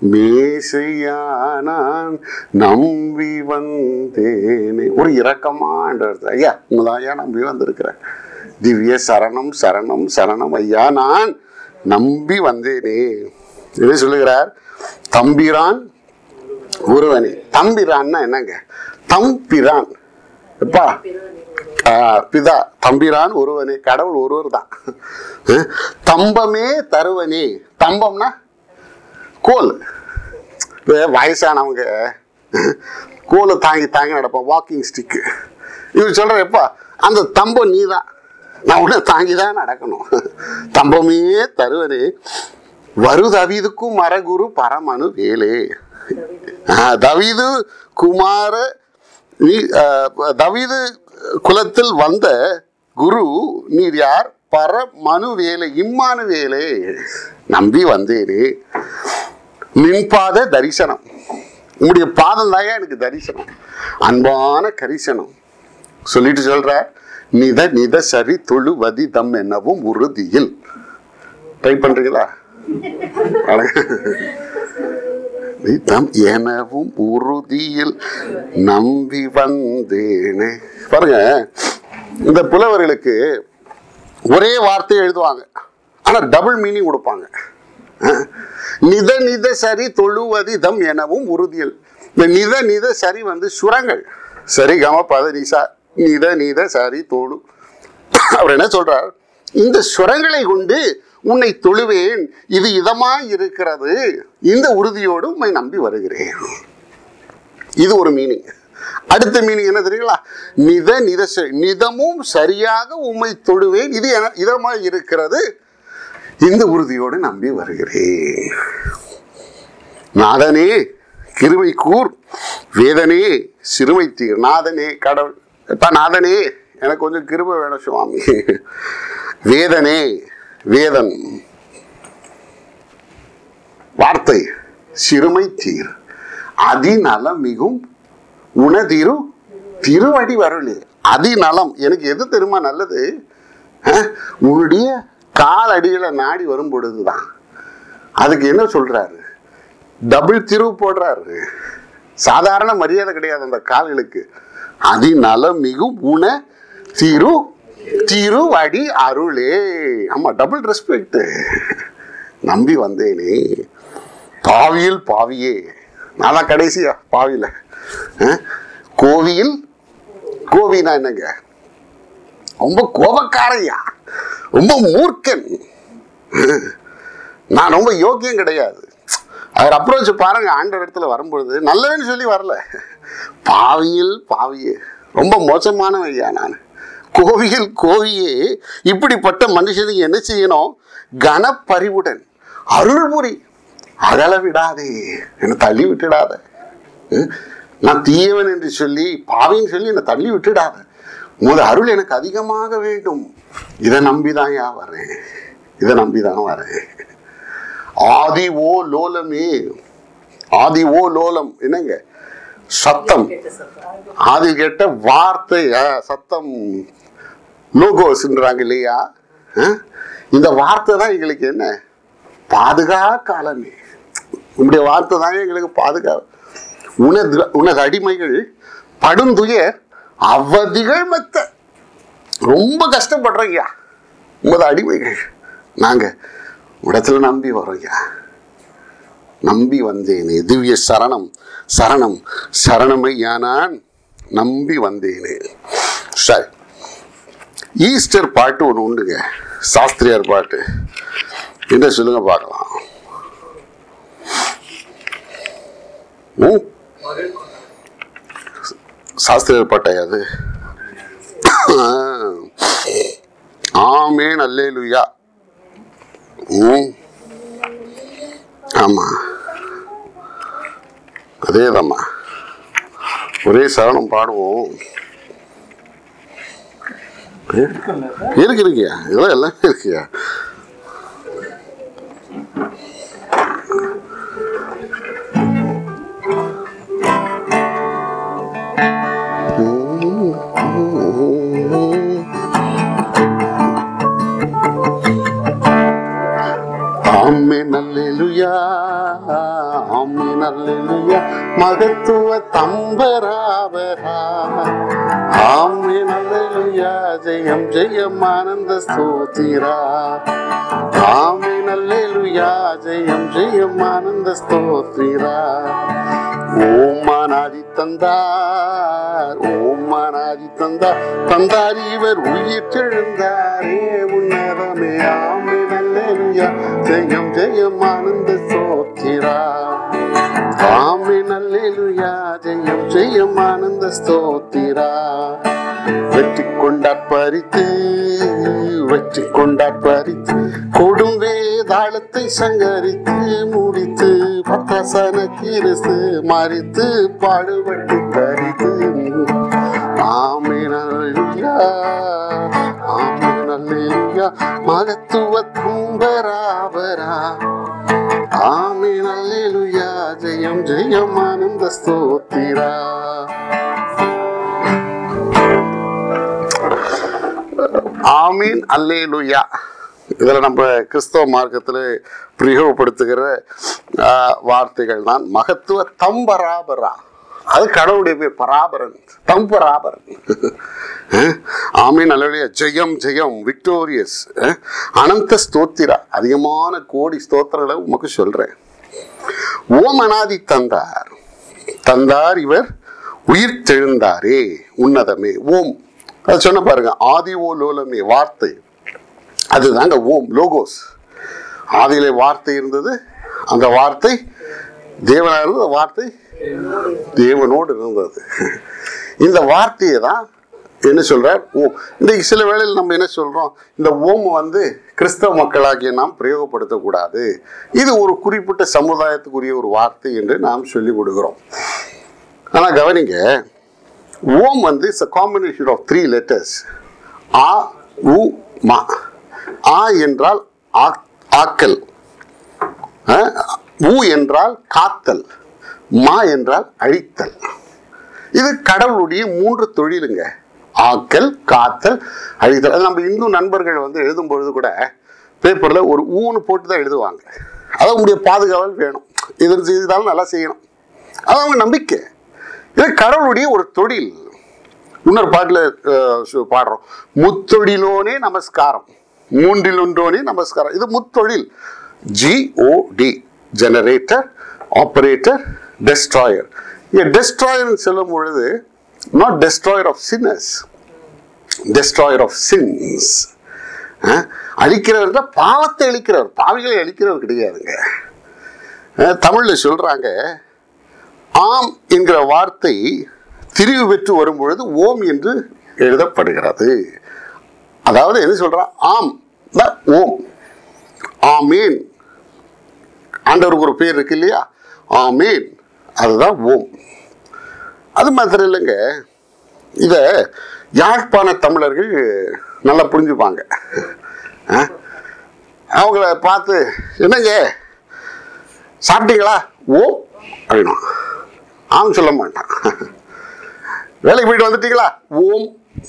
மேசையானான் நம்பி வந்தேனே ஒரு இரக்கமான ஐயா உங்கதான் ஐயா நம்பி வந்திருக்கிறேன் திவ்ய சரணம் சரணம் சரணம் ஐயா நான் நம்பி வந்தேனே என்ன சொல்லுகிறார் தம்பிரான் ஒருவனே தம்பிரான்னா என்னங்க தம்பிரான் எப்பா ஆ, பிதா தம்பிரான் ஒருவனே கடவுள் ஒருவர் தான் அஹ், தம்பமே தருவனே தம்பம்னா கோல் இப்ப வயசானவங்க அஹ், கோலை தாங்கி தாங்கி நடப்போம் வாக்கிங் ஸ்டிக்கு இவர் சொல்ற எப்பா அந்த தம்பம் நீ தான் நான் உன்னை தாங்கி தான் நடக்கணும் தம்பமே தருவனே வருதவிதுக்கும் மரகுரு பரமனு வேலே ஆ, தவீது குமார நீ ஆ, தவீது குலத்தில் வந்த குரு நீர் யார் பர மனு வேலை இம்மானு வேலை நம்பி வந்தேனே நின்பாத தரிசனம் உங்களுடைய பாதம் தாயா எனக்கு தரிசனம் அன்பான கரிசனம் சொல்லிட்டு சொல்ற நித நித சரி தொழுவதி தம் என்னவும் உறுதியில் ட்ரை பண்றீங்களா நிதம் எனவும் உறுதியில் நம்பி வந்தேனே பாருங்க இந்த புலவர்களுக்கு ஒரே வார்த்தையை எழுதுவாங்க ஆனா டபுள் மீனிங் கொடுப்பாங்க அஹ். நித நித சரி தொழுவதி தம் எனவும் உறுதியில் இந்த நித நித சரி வந்து சுரங்கள் சரி கம பத நிசா நித நித சரி தொழு அவர் என்ன சொல்றார் இந்த சுரங்களை கொண்டு உன்னை தொழுவேன் இது இதமாய் இருக்கிறது இந்த உறுதியோடு உம்மை நம்பி வருகிறேன் இது ஒரு மீனிங் அடுத்த மீனிங் என்ன தெரியுங்களா நித நித ச- நிதமும் சரியாக உம்மை தொழுவேன் இது என- இதமாய் இருக்கிறது இந்த உறுதியோடு நம்பி வருகிறேன் நாதனே கிருபை கூர் வேதனே சிறுமை தீர் நாதனே கடவுள் எப்பா நாதனே எனக்கு கொஞ்சம் கிருப வேணும் சுவாமி வேதனே வேதன் வார்த்தை சிறுமை தீர் அதிநலம் மிகும் உனதிரு திருவடி வருளே அதிநலம் எனக்கு எது தெரியுமா நல்லது அஹ், உன்னுடைய கால் அடிகளை நாடி வரும் பொழுதுதான் அதுக்கு என்ன சொல்றாரு டபுள் திரு போடுறாரு சாதாரண மரியாதை கிடையாது அந்த கால்களுக்கு அதிநலம் மிகும் உன திரு திருவடி அருளே ஆமா டபுள் ரெஸ்பெக்ட் நம்பி வந்தேனே பாவியில் பாவியே நான் தான் கடைசியா பாவியில அஹ், கோவியில் கோவினா என்னங்க ரொம்ப கோபக்காரையா ரொம்ப மூர்க்கன் நான் ரொம்ப யோக்கியம் கிடையாது அவர் அப்ரோச் பாருங்க ஆண்டவர் இடத்துல வரும்பொழுது நல்லவன்னு சொல்லி வரல பாவியில் பாவியே ரொம்ப மோசமானவன் ஐயா நான் கோவியில் கோவியே இப்படிப்பட்ட மனுஷனுக்கு என்ன செய்யணும் கனப்பறிவுடன் அருள்புரி அகல விடாதே என்னை தள்ளி விட்டுடாத ம்? நான் தீயவன் என்று சொல்லி பாவின்னு சொல்லி என்னை தள்ளி விட்டுடாத உமது அருள் எனக்கு அதிகமாக வேண்டும் இதை நம்பிதான் யா வரேன் இதை நம்பிதான் வரேன் ஆதி ஓ லோலமே ஆதி ஓ லோலம் என்னங்க சத்தம் ஆதி கேட்ட வார்த்தை ஆ, சத்தம் லோகோஸ்ன்றாங்க இல்லையா ஆ? இந்த வார்த்தை தான் எங்களுக்கு என்ன பாதுகா காலமே உங்களுடைய வார்த்தை தான் எங்களுக்கு பாதுகா உனது உனது அடிமைகள் படுந்துயர் அவதிகள் மெத்த ரொம்ப கஷ்டப்படுறோங்கய்யா உமது அடிமைகள் நாங்க இடத்துல நம்பி வரோம்யா நம்பி வந்தேனே திவ்ய சரணம் சரணம் சரணமையா நான் நம்பி வந்தேனே சரி ஈஸ்டர் பாட்டு ஒன்று உண்டுங்க சாஸ்திரியார் பாட்டு என்ன சொல்லுங்க பார்க்கலாம் ம்? சாஸ்திரியார் பாட்டா அது ஆமேன் அல்லேலுயா ம் ஆமா அதேதாம்மா ஒரே சரணம் பாடுவோம் ஏ? இருக்கு இருக்கியா இதெல்லாம் எல்லாமே இருக்கியா ஆமென் அல்லேலூயா ஆமென் அல்லேலூயா மகத்துவ தம்பராவரா ஆமென் அல்லேலூயா ஜெயம் ஜெயம் ஆனந்த ஸ்தோத்திரா ஆமென் அல்லேலூயா ஜெயம் ஜெயம் ஆனந்த ஸ்தோத்திரா ஓம் அநாதி தந்தார் ஓம் அநாதி தந்தார் தந்தார் இவர் உயிர் தெழுந்தாரே உன்னதமே ஆமென் அல்லேலூயா ஜெயம் ஜெயம் ஆனந்த ஸ்தோத்திரா ஆமென் அல்லேலூயா ஜெயம் ஜெயம் ஆனந்த ஸ்தோத்திரா வெற்றி கொண்டாட் பறித்து வெற்றி கொண்டாட் பறித்து கொடும் வேதாளத்தை சங்கரித்து முடித்து பத்தாசன கிறிஸ்து மறித்து பாடுபட்டு தரித்து ஆமினா ஆமினா மகத்துவ தும்பராபரா ஆமீன் அல்லேலூயா ஜெயம் ஜெயம் ஆனந்த ஸ்தோத்திரா ஆமீன் அல்லேலூயா இதில் நம்ம கிறிஸ்தவ மார்க்கத்தில் பிரயோகப்படுத்துகிற ஆ, வார்த்தைகள் தான் மகத்துவ தம்பராபரா அது கடவுளுடைய பேர் பராபரன் தம்பராபரன் அஹ், ஆமீன் அல்லேலூயா ஜெயம் ஜெயம் விக்டோரியஸ் அஹ், அனந்த ஸ்தோத்திரா அதிகமான கோடி ஸ்தோத்திரங்களை உமக்கு சொல்றேன் ஓம் அனாதி தந்தார் தந்தார் இவர் உயிர் தெழுந்தாரே உன்னதமே ஓம் அது சொன்ன பாருங்க ஆதி ஓ லோலமே வார்த்தை அதுதாங்க ஓம் லோகோஸ் ஆதியிலே வார்த்தை இருந்தது அந்த வார்த்தை தேவனா இருந்தது அந்த வார்த்தை தேவனோடு இருந்தது இந்த வார்த்தையை தான் என்ன சொல்றார் ஓம் இன்றைக்கு சில வேளையில் நம்ம என்ன சொல்றோம் இந்த ஓம் வந்து கிறிஸ்தவ மக்களாகிய நாம் பிரயோகப்படுத்தக்கூடாது இது ஒரு குறிப்பிட்ட சமுதாயத்துக்குரிய ஒரு வார்த்தை என்று நாம் சொல்லிக் கொடுக்கிறோம் ஆனால் கவனிங்க ஓம் வந்து it's a combination of three letters ஆ உ மா ஆ என்றால் ஆக்- ஆக்கல் அஹ், உ என்றால் காத்தல் மா என்றால் அழித்தல் இது கடவுளுடைய மூன்று தொழிலுங்க ஆக்கல் காத்தல் அழித்தல் அது நம்ம இந்து நண்பர்கள் வந்து எழுதும் பொழுது கூட பேப்பரில் ஒரு ஊன்னு போட்டு தான் எழுதுவாங்க அது அவங்களுடைய பாதுகாவல் வேணும் இது செய்தாலும் நல்லா செய்யணும் அது அவங்க நம்பிக்கை இது கடவுளுடைய ஒரு தொழில் இன்னொரு பாட்டில் பாடுறோம் முத்தொழிலோனே நமஸ்காரம் மூன்றில் ஒன்றோனே நமஸ்காரம் இது முத்தொழில் ஜிஓடி ஜெனரேட்டர் ஆப்ரேட்டர் டெஸ்ட்ராயர் இங்கே டெஸ்ட்ராயர்னு சொல்லும் பொழுது not destroyer of sinners destroyer of sins அழிக்கிறவர் பாவத்தை அழிக்கிறவர் பாவிகளை அழிக்கிறவர் கிடையாதுங்க அஹ், தமிழ்ல சொல்றாங்க ஆம் என்கிற வார்த்தை திரிவு பெற்று வரும் பொழுது ஓம் என்று எழுதப்படுகிறது அதாவது என்ன சொல்றான் ஆம் தான் ஓம் ஆமீன் ஆண்டவருக்கு ஒரு பேர் இருக்கு இல்லையா ஆமீன் அதுதான் ஓம் அது மாத்திரம் இல்லைங்க இத யாழ்ப்பாண தமிழர்கள் நல்லா புரிஞ்சுப்பாங்க அஹ், அவங்கள பார்த்து என்னங்க சாப்பிட்டீங்களா ஓ அப்படின்னா ஆம் சொல்ல மாட்டான் வேலைக்கு போயிட்டு வந்துட்டீங்களா ஓம்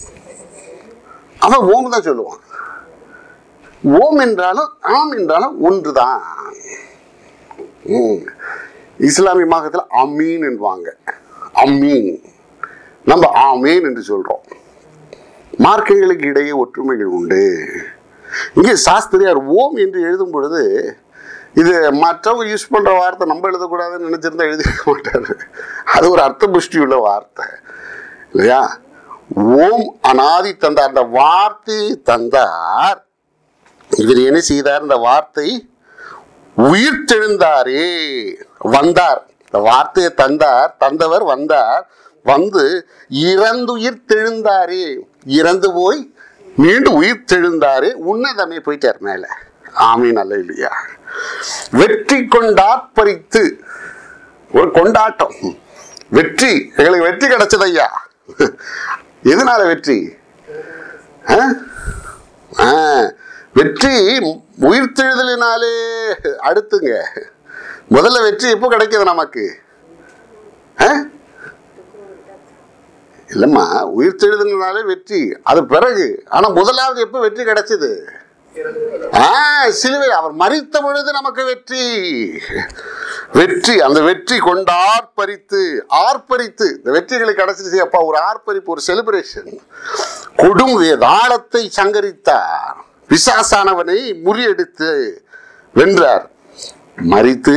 அவன் ஓம் தான் சொல்லுவான் ஓம் என்றாலும் ஆம் என்றாலும் ஒன்றுதான் ம். இஸ்லாமிய மார்க்கத்தில் அமீன் என்பாங்க அம்மீன் நம்ம ஆமீன் என்று சொல்றோம் மார்க்கங்களுக்கு இடையே ஒற்றுமைகள் உண்டு இங்கே சாஸ்திரியார் ஓம் என்று எழுதும் பொழுது இது மற்றவங்க யூஸ் பண்ற வார்த்தை நம்ம எழுதக்கூடாதுன்னு நினைச்சிருந்தா எழுதிக்க மாட்டாரு அது ஒரு அர்த்த புஷ்டி உள்ள வார்த்தை இல்லையா ஓம் அனாதி தந்தார் அந்த வார்த்தையை தந்தார் இவர் என்ன செய்தார் இந்த வார்த்தை உயிர் தெழுந்தாரே வந்தார் இந்த வார்த்தையை தந்தார் தந்தவர் வந்தார் வந்து இறந்துயிர் தெழுந்தாரே இறந்து போய் மீண்டும் உயிர் தெழுந்தாரே உன்னதமே போயிட்டார் மேல ஆமீன் அல்ல இல்லையா வெற்றி கொண்டாற்பறித்து ஒரு கொண்டாட்டம் வெற்றி எங்களுக்கு வெற்றி கிடைச்சது ஐயா எதனால வெற்றி ஆ? ஆ, வெற்றி உயிர்த்தெழுதலினாலே அடுத்துங்க முதல்ல வெற்றி எப்போ கிடைக்குது நமக்கு ஆ? இல்லம்மா உயிர்த்தெழுதலினாலே வெற்றி அது பிறகு ஆனா முதலாவது எப்போ வெற்றி கிடைச்சது ஆ, சிலுவை அவர் மறித்த பொழுது நமக்கு வெற்றி வெற்றி அந்த வெற்றி கொண்டு ஆர்ப்பரித்து ஆர்ப்பரித்து இந்த வெற்றிகளை கிடைச்சிருச்சு அப்பா ஒரு ஆர்ப்பரிப்பு ஒரு செலிப்ரேஷன் கொடும் வேதாளத்தை சங்கரித்தார் பிசாசானவனை முறியடித்து வென்றார் மறித்து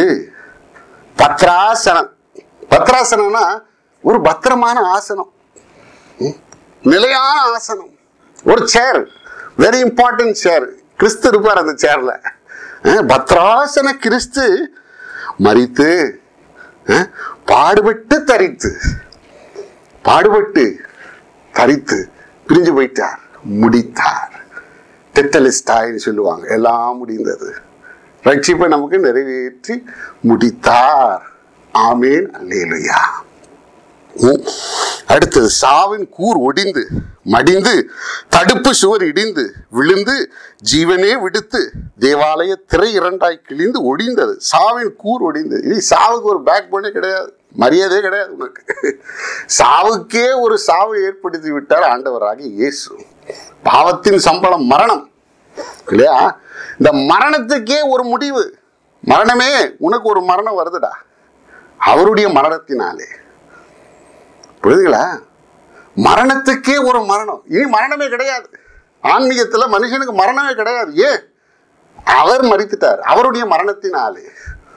பத்ராசனம் பத்ராசனம்னா ஒரு பத்திரமான ஆசனம் ம், நிலையான ஆசனம் ஒரு சேர் வெரி இம்பார்ட்டன்ட் சேர் கிறிஸ்து இருப்பார் அந்த சேர்ல அஹ், பத்ராசன கிறிஸ்து மறித்து அஹ், பாடுபட்டு தரித்து பாடுபட்டு தரித்து பிரிஞ்சு போயிட்டார் முடித்தார் டெட்டலிஸ்டாய்னு சொல்லுவாங்க எல்லாம் முடிந்தது ரட்சிப்பை நமக்கு நிறைவேற்றி முடித்தார் ஆமேன் அல்லேலுயா ம். அடுத்தது சாவின் கூர் ஒடிந்து மடிந்து தடுப்பு சுவர் இடிந்து விழுந்து ஜீவனே விடுத்து தேவாலய திரை இரண்டாய் கிழிந்து ஒடிந்தது சாவின் கூர் ஒடிந்து இது சாவுக்கு ஒரு பேக் போனே கிடையாது மரியாதையே கிடையாது உனக்கு சாவுக்கே ஒரு சாவு ஏற்படுத்தி விட்டார் ஆண்டவராகிய இயேசு பாவத்தின் சம்பளம் மரணம் இல்லையா இந்த மரணத்துக்கே ஒரு முடிவு மரணமே உனக்கு ஒரு மரணம் வருதுடா அவருடைய மரணத்தினாலே புரியுதுங்களா மரணத்துக்கே ஒரு மரணம் இனி மரணமே கிடையாது ஆன்மீகத்துல மனுஷனுக்கு மரணமே கிடையாது ஏன் அவர் மறித்துட்டார் அவருடைய மரணத்தினாலே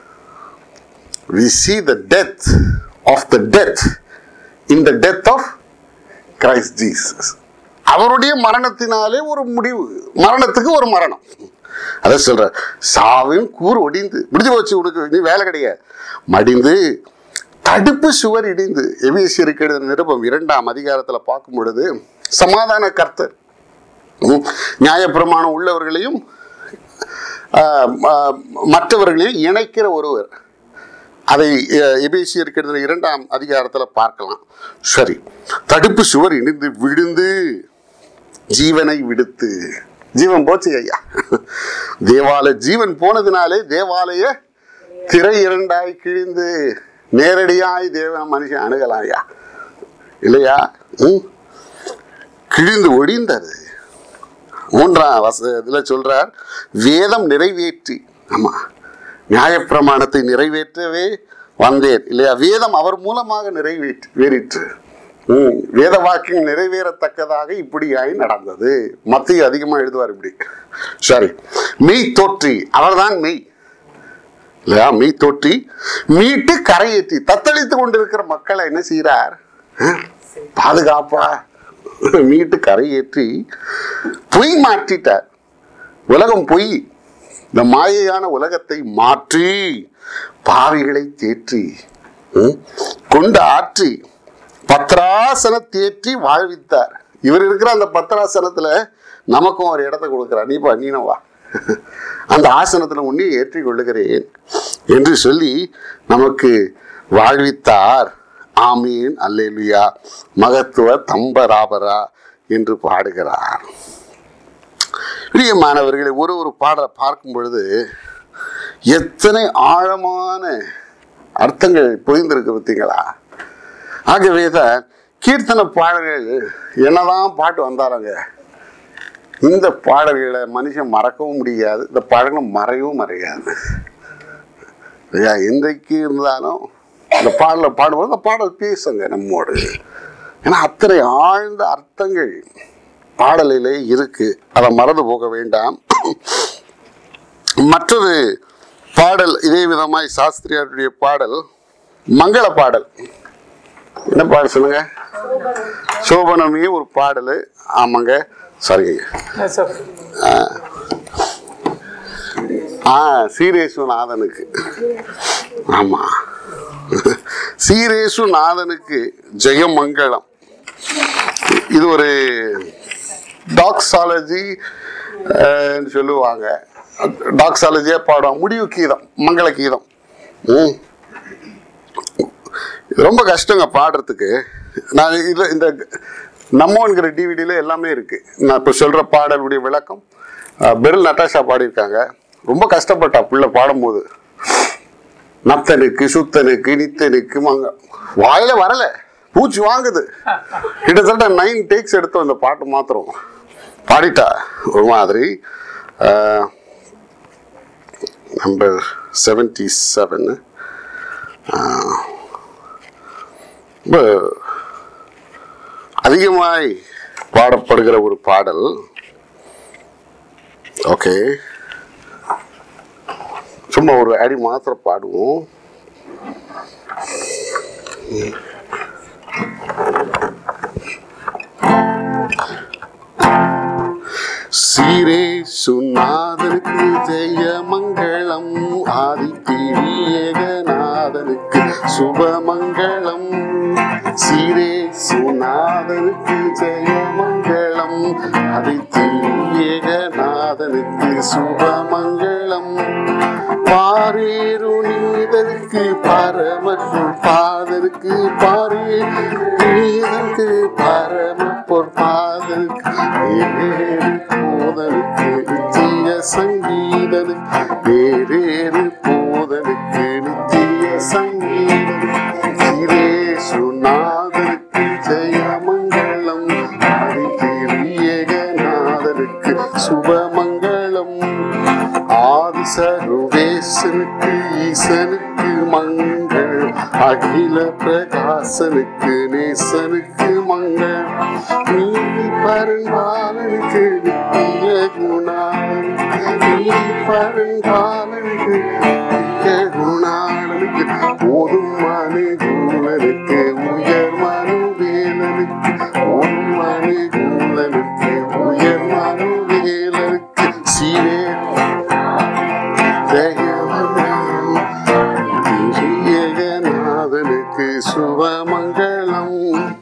we see the death of the death in the death of Christ Jesus அவருடைய மரணத்தினாலே ஒரு முடிவு மரணத்துக்கு ஒரு மரணம் அதை சொல்ற சாவின் கூர் ஒடிந்து முடிஞ்சு போச்சு உனக்கு நீ வேலை கிடையாது மடிந்து தடுப்பு சுவர் இடிந்து எபிஎஸ்சியருக்கு எழுதின நிருபம் இரண்டாம் அதிகாரத்தில் பார்க்கும் பொழுது சமாதான கர்த்தர் ம், நியாயப்பிரமாணம் உள்ளவர்களையும் ஆ, ஆ, மற்றவர்களையும் இணைக்கிற ஒருவர் அதை எபேசியர் கெடுதல் இரண்டாம் அதிகாரத்தில் பார்க்கலாம் சரி தடுப்பு சுவர் இணைந்து விழுந்து ஜீவனை விடுத்து ஜீவன் போச்சு ஐயா தேவாலய ஜீவன் போனதுனாலே தேவாலய திரை இரண்டாய் கிழிந்து நேரடியாய் தேவ மனுஷன் அணுகலாம் ஐயா இல்லையா ம்? கிழிந்து ஒடிந்தது மூன்றாம் வச இதில் சொல்றார் வேதம் நிறைவேற்றி ஆமா நியாயப்பிரமாணத்தை நிறைவேற்றவே வந்தேன் இல்லையா வேதம் அவர் மூலமாக நிறைவேற்றி வேறிற்று ம், வேத வாக்கியம் நிறைவேறத்தக்கதாக இப்படியாய் நடந்தது மத்திய அதிகமாக எழுதுவார் இப்படி சரி மெய் தோற்றி அவர்தான் மெய் இல்லையா மெய் தோற்றி மீட்டு கரையேற்றி தத்தளித்து கொண்டிருக்கிற மக்களை என்ன செய்கிறார் அஹ், பாதுகாப்பா மீட்டு கரையேற்றி பொய் மாற்றிட்டார் உலகம் பொய் இந்த மாயையான உலகத்தை மாற்றி பாவிகளை தேற்றி ம், கொண்டு ஆற்றி பத்ராசன தேற்றி வாழ்வித்தார் இவர் இருக்கிற அந்த பத்ராசனத்துல நமக்கும் ஒரு இடத்த கொடுக்கிறார் நீ பண்ணின வா அந்த ஆசனத்துல உன்னை ஏற்றி கொள்ளுகிறேன் என்று சொல்லி நமக்கு வாழ்வித்தார் ஆமீன் அல்லேலுயா மகத்துவ தம்பராபரா என்று பாடுகிறார் பிரியமானவர்களை ஒரு ஒரு பாடலை பார்க்கும் பொழுது எத்தனை ஆழமான அர்த்தங்கள் புரிந்திருக்கு பார்த்தீங்களா ஆகவே தான் கீர்த்தன பாடல்கள் என்னதான் பாட்டு வந்தாருங்க இந்த பாடல்களை மனுஷன் மறக்கவும் முடியாது இந்த பாடல்கள் மறையவும் மறையாது ஐயா இன்றைக்கு இருந்தாலும் இந்த பாடலை பாடும்போது அந்த பாடல் பேசுங்க நம்மோடு ஏன்னா அத்தனை ஆழ்ந்த அர்த்தங்கள் பாடலிலே இருக்கு அதை மறந்து போக வேண்டாம் மற்றொரு பாடல் இதே விதமாய் சாஸ்திரியாருடைய பாடல் மங்கள பாடல் என்ன பாடல் சொல்லுங்க சோபனமே ஒரு பாடல் ஆமாங்க சாரி சார் ஆ சீரேசுநாதனுக்கு ஆமா சீரேசுநாதனுக்கு ஜெயமங்கலம் இது ஒரு டாக்ஸாலஜி சொல்லுவாங்க டாக்ஸாலஜியாக பாடுவாங்க முடிவு கீதம் மங்கள கீதம் ம் இது ரொம்ப கஷ்டங்க பாடுறதுக்கு நான் இதில் இந்த நம்மோங்கிற டிவிடியில் எல்லாமே இருக்குது நான் இப்போ சொல்கிற பாடலுடைய விளக்கம் அஹ், பெரில் நட்டாஷா பாடியிருக்காங்க ரொம்ப கஷ்டப்பட்டா பிள்ளை பாடும்போது நத்தனுக்கு சுத்தனுக்கு நித்தனுக்கு மங்க வாயில வரல பூச்சி வாங்குது கிட்டத்தட்ட நைன் டேக்ஸ் எடுத்தோம் இந்த பாட்டு மாத்திரம் பாடிட்டா ஒரு மாதிரி நம்பர் செவன்டி செவன் ரொம்ப அதிகமாய் பாடப்படுகிற ஒரு பாடல் ஓகே சும்மா ஒரு அடி மாத்திரம் பாடுவோம் சீரே சுநாதனுக்கு ஜெய மங்களம் ஆதித்திரியகநாதனுக்கு சுபமங்களம் சீரே சுநாதனுக்கு ஜெய மங்களம் ஆதித்திரியகநாதனுக்கு சுபமங்களம் பாரேரு நீதற்கு பரமக்குள் பாதருக்கு பாரே நீதற்கு பரம பொற்பாதருக்கு ஏறு போதனுக்கு நித்திய சங்கீதனுக்கு வேறேறு போதனுக்கு நித்திய சங்கீதனுக்கு சுநாதனுக்கு ஜெயமங்கலம் ஆதிரியகநாதனுக்கு சுபமங்களம் ஆதி சர்வேசனுக்கு ஈசனுக்கு மங்கள் அகில பிரகாசனுக்கு நேசனுக்கு மங்கள் நீதி பருங்காலனுக்கு நித்திய குணாளனுக்கு நீதி பருங்காலனுக்கு நித்திய குணாளனுக்கு போதும் மனுகூலனுக்கு உயர் மனுவேலனுக்கு போதும் மனுகூலனுக்கு உயர் மனுவேலனுக்கு சீரே ஜெயநாதனுக்கு சுபமங்களம்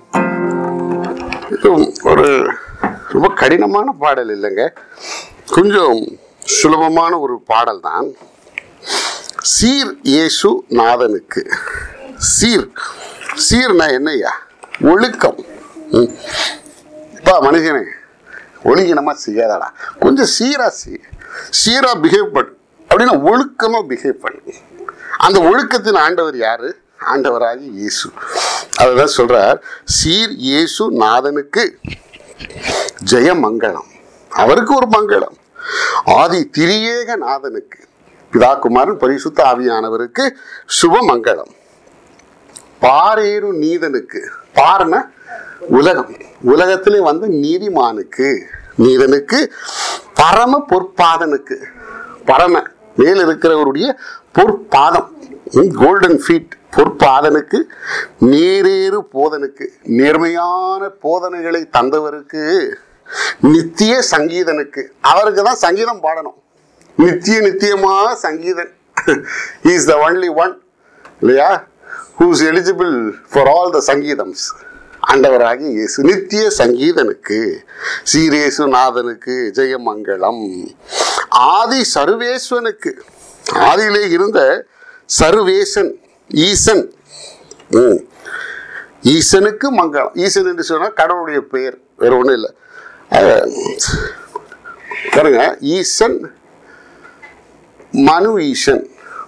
இது ஒரு ரொம்ப கடினமான பாடல் இல்லைங்க கொஞ்சம் சுலபமான ஒரு பாடல் தான் சீர் இயேசு நாதனுக்கு சீர் சீர்னா என்னய்யா ஒழுக்கம் ம். பா மனுஷனே ஒழுங்கினமா செய்யாதடா கொஞ்சம் சீரா செய் சீரா பிஹேவ் பண்ணு அப்படின்னா ஒழுக்கமா பிஹேவ் பண்ணு அந்த ஒழுக்கத்தின் ஆண்டவர் யாரு ஆண்டவராகி இயேசு அதுதான் சொல்றார் சீர் இயேசு நாதனுக்கு ஜெயமங்கலம் அவருக்கு ஒரு மங்களம் ஆதி திரியேக நாதனுக்கு பிதாகுமாரன் பரிசுத்த ஆவியானவருக்கு சுபமங்கலம் பாரேறு நீதனுக்கு பாருன உலகம் உலகத்திலே வந்த நீதிமானுக்கு நீதனுக்கு பரம பொற்பாதனுக்கு பரம மேல் இருக்கிறவருடைய பொற்பாதம் கோல்டன் ஃபீட் பொற்பாதனுக்கு நேரேறு போதனுக்கு நேர்மையான போதனைகளை தந்தவருக்கு நித்திய சங்கீதனுக்கு அவருக்கு தான் சங்கீதம் பாடணும் நித்திய நித்தியமாக சங்கீதன் இஸ் த ஒன்லி ஒன் இல்லையா who's eligible for all the சங்கீதம்ஸ் ஆண்டவராகி இயேசு நித்திய சங்கீதனுக்கு சீரேசு நாதனுக்கு ஜெயமங்கலம் ஆதி சர்வேஸ்வனுக்கு ஆதியிலே இருந்த சர்வேசன் ஈசன் ம். ஈசனுக்கு மங்களம் ஈசன் என்று சொன்னால் கடவுளுடைய பெயர் வேற ஒன்றும் இல்லை அஹ், பாருங்க ஈசன் மனு ஈசன்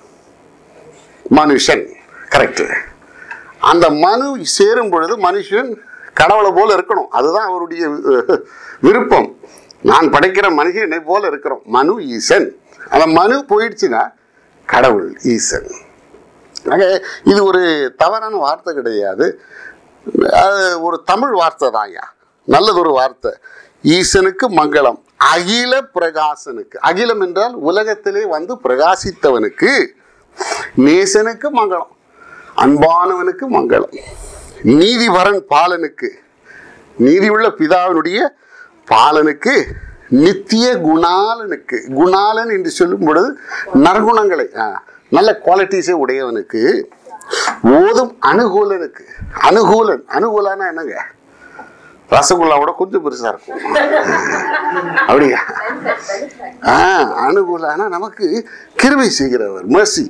மனுஷன் கரெக்ட் அந்த மனு சேரும் பொழுது மனுஷன் கடவுளை போல இருக்கணும் அதுதான் அவருடைய அஹ், விருப்பம் நான் படைக்கிற மனுஷன் என்னை போல இருக்கிறோம் மனு ஈசன் அந்த மனு போயிடுச்சுன்னா கடவுள் ஈசன் ஆக இது ஒரு தவறான வார்த்தை கிடையாது அது ஒரு தமிழ் வார்த்தை தான்யா நல்லது ஒரு வார்த்தை ஈசனுக்கு மங்களம் அகில பிரகாசனுக்கு அகிலம் என்றால் உலகத்திலே வந்து பிரகாசித்தவனுக்கு நேசனுக்கு மங்களம் அன்பானவனுக்கு மங்களம் நீதிவரன் பாலனுக்கு நீதியுள்ள பிதாவினுடைய பாலனுக்கு நித்திய குணாலனுக்கு குணாலன் என்று சொல்லும் பொழுது நற்குணங்களை ஆ, நல்ல குவாலிட்டிஸே உடையவனுக்கு ஓதும் அனுகூலனுக்கு அனுகூலன் அனுகூலனா என்னங்க ரசகுல்லாவோட கொஞ்சம் பெருசா இருக்கும் அப்படியா ஆ அனுகூலானா நமக்கு கிருபை செய்கிறவர் mercy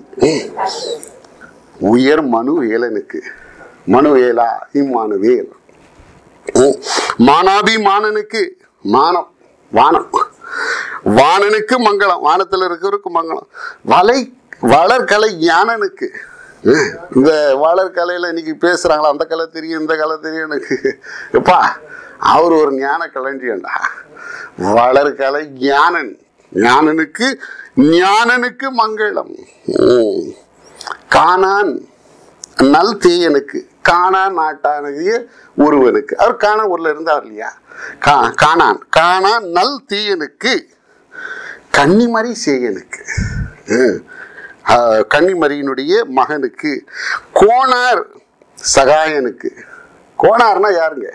உயர் மனு ஏலனுக்கு மனு ஏலா இம்மானு வேல் மானாபிமானனுக்கு மானம் வானம் வாணனுக்கு மங்களம் வானத்தில் இருக்கிறவருக்கு மங்களம் வலை வளர்கலை ஞானனுக்கு ஹம், இந்த வளர்கலையில் இன்னைக்கு பேசுறாங்களா அந்த கலை தெரியும் இந்த கலை தெரியும் எனக்கு எப்பா அவர் ஒரு ஞான களஞ்சியண்டா வளர்கலை ஞானன் ஞானனுக்கு ஞானனுக்கு மங்களம் ஹம். காணான் நல் தீயனுக்கு காணா நாட்டானகிய ஒருவனுக்கு அவர் காணா ஊர்ல இருந்தார் இல்லையா கா காணான் காணா நல் தீயனுக்கு கன்னிமரி சேயனுக்கு ஹம். ஆஹ், கன்னிமரியினுடைய மகனுக்கு கோணார் சகாயனுக்கு கோணார்னா யாருங்க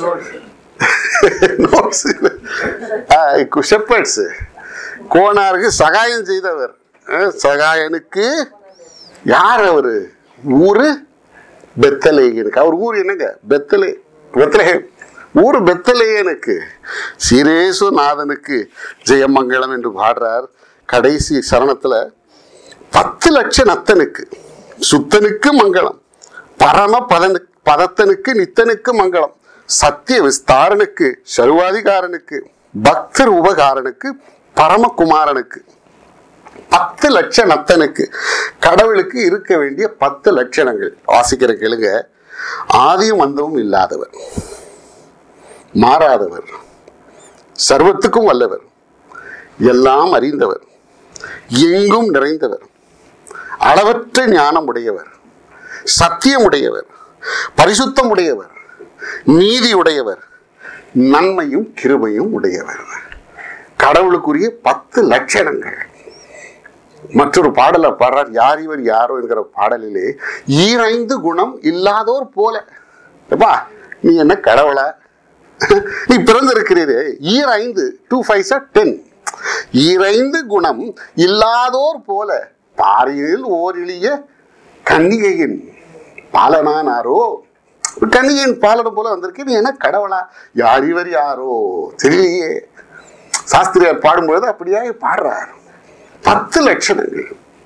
ஷெப்பர்ட்ஸ் கோணாருக்கு சகாயம் செய்தவர் அஹ், சகாயனுக்கு யார் அவரு ஊரு பெத்தலேயனுக்கு அவர் ஊர் என்னங்க பெத்தலே பெத்தலேயம் ஊர் பெத்தலேயனுக்கு சிரேசு நாதனுக்கு ஜெயமங்கலம் என்று பாடுறார் கடைசி சரணத்துல பத்து லட்ச நத்தனுக்கு சுத்தனுக்கு மங்களம் பரம பதனு பதத்தனுக்கு நித்தனுக்கு மங்களம் சத்திய விஸ்தாரனுக்கு சர்வாதிகாரனுக்கு பக்தர் உபகாரனுக்கு பரமகுமாரனுக்கு பத்து லட்ச நத்தனுக்கு கடவுளுக்கு இருக்க வேண்டிய பத்து லட்சணங்கள் வாசிக்கிற கேளுங்க ஆதியும் அந்தமும் இல்லாதவர் மாறாதவர் சர்வத்துக்கும் வல்லவர் எல்லாம் அறிந்தவர் எங்கும் நிறைந்தவர் அளவற்ற ஞானம் உடையவர் சத்தியம் உடையவர் பரிசுத்தம் உடையவர் நீதி உடையவர் நன்மையும் கிருபையும் உடையவர் கடவுளுக்குரிய பத்து லட்சணங்கள் மற்றொரு பாடலை பாடுறார் யார் இவர் யாரோ என்கிற பாடலிலே ஈரைந்து குணம் இல்லாதோர் போல எப்பா நீ என்ன கடவுளா நீ பிறந்திருக்கிறீரே ஈரைந்து டூ ஃபைவ் சார் டென் ஈரைந்து குணம் இல்லாதோர் போல பாரியில் ஓரிளிய கன்னிகையின் பாலனானாரோ கன்னிகையின் பாலனம் போல வந்திருக்கு நீ என்ன கடவுளா யார் இவர் யாரோ தெரியலையே சாஸ்திரியார் பாடும்பொழுது அப்படியே பாடுறார் பத்து லட்சணங்கள்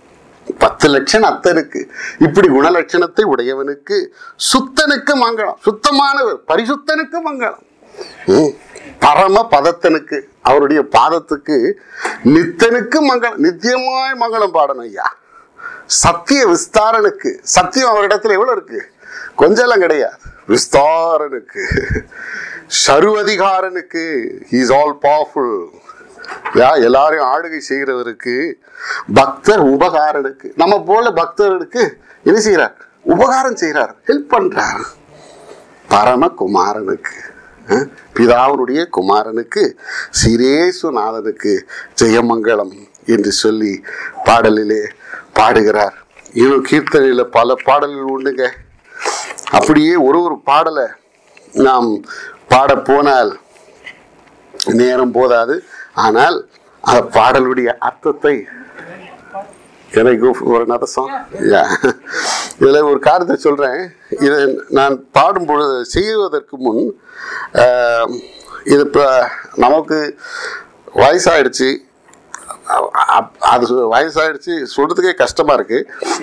பத்து லட்சம் அத்தனுக்கு இப்படி குணலட்சணத்தை உடையவனுக்கு சுத்தனுக்கு மங்களம் சுத்தமானவர் பரிசுத்தனுக்கு மங்களம் ம். பரம பதத்தனுக்கு அவருடைய பாதத்துக்கு நித்தனுக்கு மங்களம் நித்தியமாய் மங்களம் பாடணும் ஐயா சத்திய விஸ்தாரனுக்கு சத்தியம் அவரிடத்துல எவ்வளவு இருக்கு கொஞ்சம் கிடையாது விஸ்தாரனுக்கு சர்வதிகாரனுக்கு இஸ் ஆல் பவர்ஃபுல் யா எல்லாரையும் ஆளுகை செய்கிறவருக்கு பக்தர் உபகாரனுக்கு நம்ம போல பக்தர்களுக்கு என்ன செய்கிறார் உபகாரம் செய்கிறார் ஹெல்ப் பண்றார் பரமகுமாரனுக்கு அஹ், பிதாவினுடைய குமாரனுக்கு சிரேசுநாதனுக்கு ஜெயமங்கலம் என்று சொல்லி பாடலிலே பாடுகிறார் இன்னும் கீர்த்தனையில் பல பாடல்கள் உண்டுங்க அப்படியே ஒரு ஒரு பாடலை நாம் பாட போனால் நேரம் போதாது ஆனால் அந்த பாடலுடைய அர்த்தத்தை Can I go for another song? Yeah. இதில் ஒரு காரியத்தை சொல்கிறேன் இதை நான் பாடும் பொழுது செய்வதற்கு முன் ஆஹ், இது இப்போ நமக்கு வயசாயிடுச்சு அப்- அது சொ- வயசாயிடுச்சு சொல்றதுக்கே கஷ்டமா இருக்கு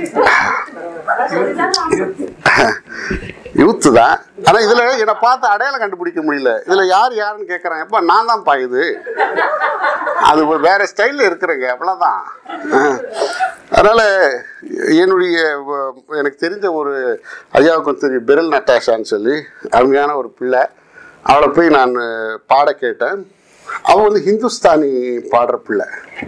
யூத்து தான் ஆனா இதுல என்னை பார்த்து அடையாளம் கண்டுபிடிக்க முடியல இதுல யார் யாருன்னு கேட்கறேன் எப்ப நான் தான் பாயுது அது ஒரு வேற ஸ்டைல்ல இருக்கிறேங்க அவ்வளவுதான் அஹ். அதனால என்னுடைய வ- எனக்கு தெரிஞ்ச ஒரு ஐயாவுக்கு தெரியும் பெரல் நட்டாஷான்னு சொல்லி அருமையான ஒரு பிள்ளை அவளை போய் நான் பாட கேட்டேன் அவள் வந்து ஹிந்துஸ்தானி பாடுற பிள்ளை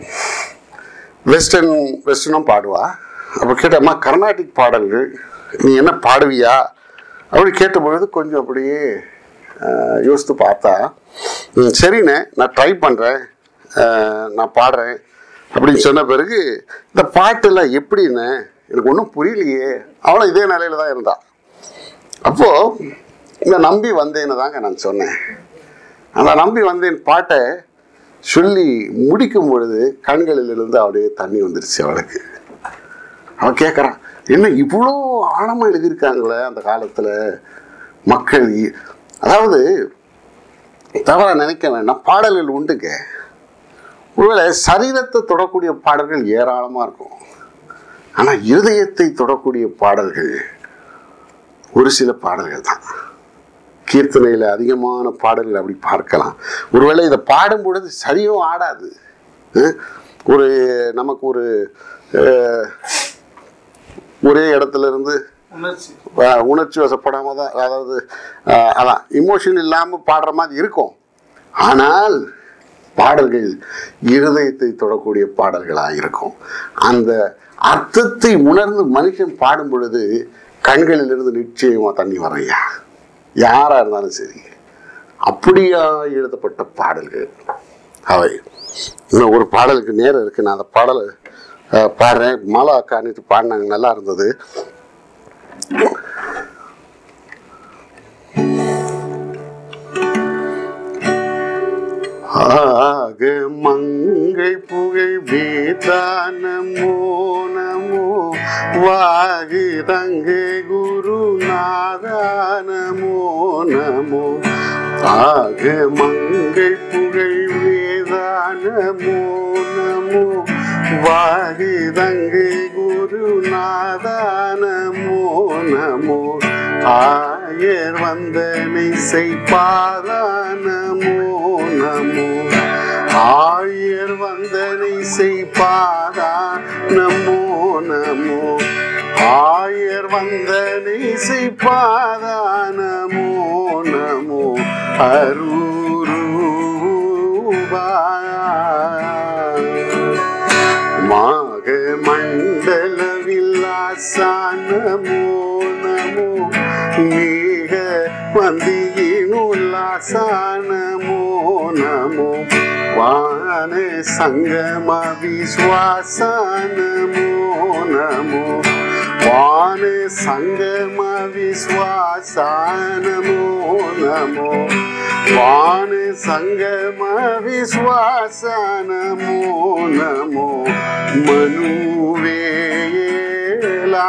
வெஸ்டர்ன் வெஸ்டர்னும் பாடுவா அப்போ கேட்டம்மா கர்நாடிக் பாடல்கள் நீ என்ன பாடுவியா அப்படி கேட்ட பொழுது கொஞ்சம் அப்படியே ஆஹ், யோசித்து பார்த்தா "ம், சரிண்ணே நான் ட்ரை பண்ணுறேன் நான் பாடுறேன் அப்படின்னு சொன்ன பிறகு இந்த பாட்டெல்லாம் எப்படின்னு எனக்கு ஒன்றும் புரியலையே அவளும் இதே நிலையில தான் இருந்தா அப்போது இந்த நம்பி வந்தேன்னு தாங்க நான் சொன்னேன் அந்த நம்பி வந்தேன் பாட்டை சொல்லி முடிக்கும் பொழுது கண்களிலிருந்து அப்படியே தண்ணி வந்துருச்சு அவளுக்கு அவன் கேட்குறான் என்ன இவ்வளோ ஆழமாக எழுதியிருக்காங்களே அந்த காலத்தில் மக்கள் இ- அதாவது தவறா நினைக்க வேண்டாம் பாடல்கள் உண்டுங்க ஒருவேளை சரீரத்தை தொடக்கூடிய பாடல்கள் ஏராளமாக இருக்கும் ஆனால் இருதயத்தை தொடக்கூடிய பாடல்கள் ஒரு சில பாடல்கள் தான் கீர்த்தனையில் அதிகமான பாடல்கள் அப்படி பார்க்கலாம் ஒருவேளை இதை பாடும் பொழுது சரியும் ஆடாது அஹ், ஒரு நமக்கு ஒரு அஹ், ஒரே இடத்துல இருந்து உணர்ச்சி அஹ், உணர்ச்சி வசப்படாம தான் அதாவது அஹ், அதான் இமோஷன் இல்லாமல் பாடுற மாதிரி இருக்கும் ஆனால் பாடல்கள் இருதயத்தை தொடக்கூடிய பாடல்களாக இருக்கும் அந்த அர்த்தத்தை உணர்ந்து மனுஷன் பாடும் பொழுது கண்களிலிருந்து நிச்சயமாக தண்ணி வரையா யாரா இருந்தாலும் சரி அப்படியா எழுதப்பட்ட பாடல்கள் அவை இன்னும் ஒரு பாடலுக்கு நேரம் இருக்கு நான் அந்த பாடலை அஹ், பாடுறேன் மாலா அக்கா நேற்று பாடினாங்க நல்லா இருந்தது ஆக மங்கை புகை வேதானமோ நமோ வாகு தங்கை குரு நாதானமோ நமோ ஆக மங்கை புகை வேதானமோ நமோ வாகு தங்கை குரு நாதானமோ நமோ ஆயர் வந்தனை செய்பாதானமோ நமோ ஆயர் வந்தனை செய்பாதா நமோ நமோ ஆயர் வந்தனை செய்பாதா நமோ நமோ அரூரூபா மாக மண்டல வில்லாசானமோ நமோ மேக வந்தியின் உல்லாசானமோ நமோ வான சங்கம விஸ்வாசானமோ நமோ வான சங்கம விஸ்வாசானமோ நமோ வான சங்கம விஸ்வாசானமோ நமோ மனுவேலா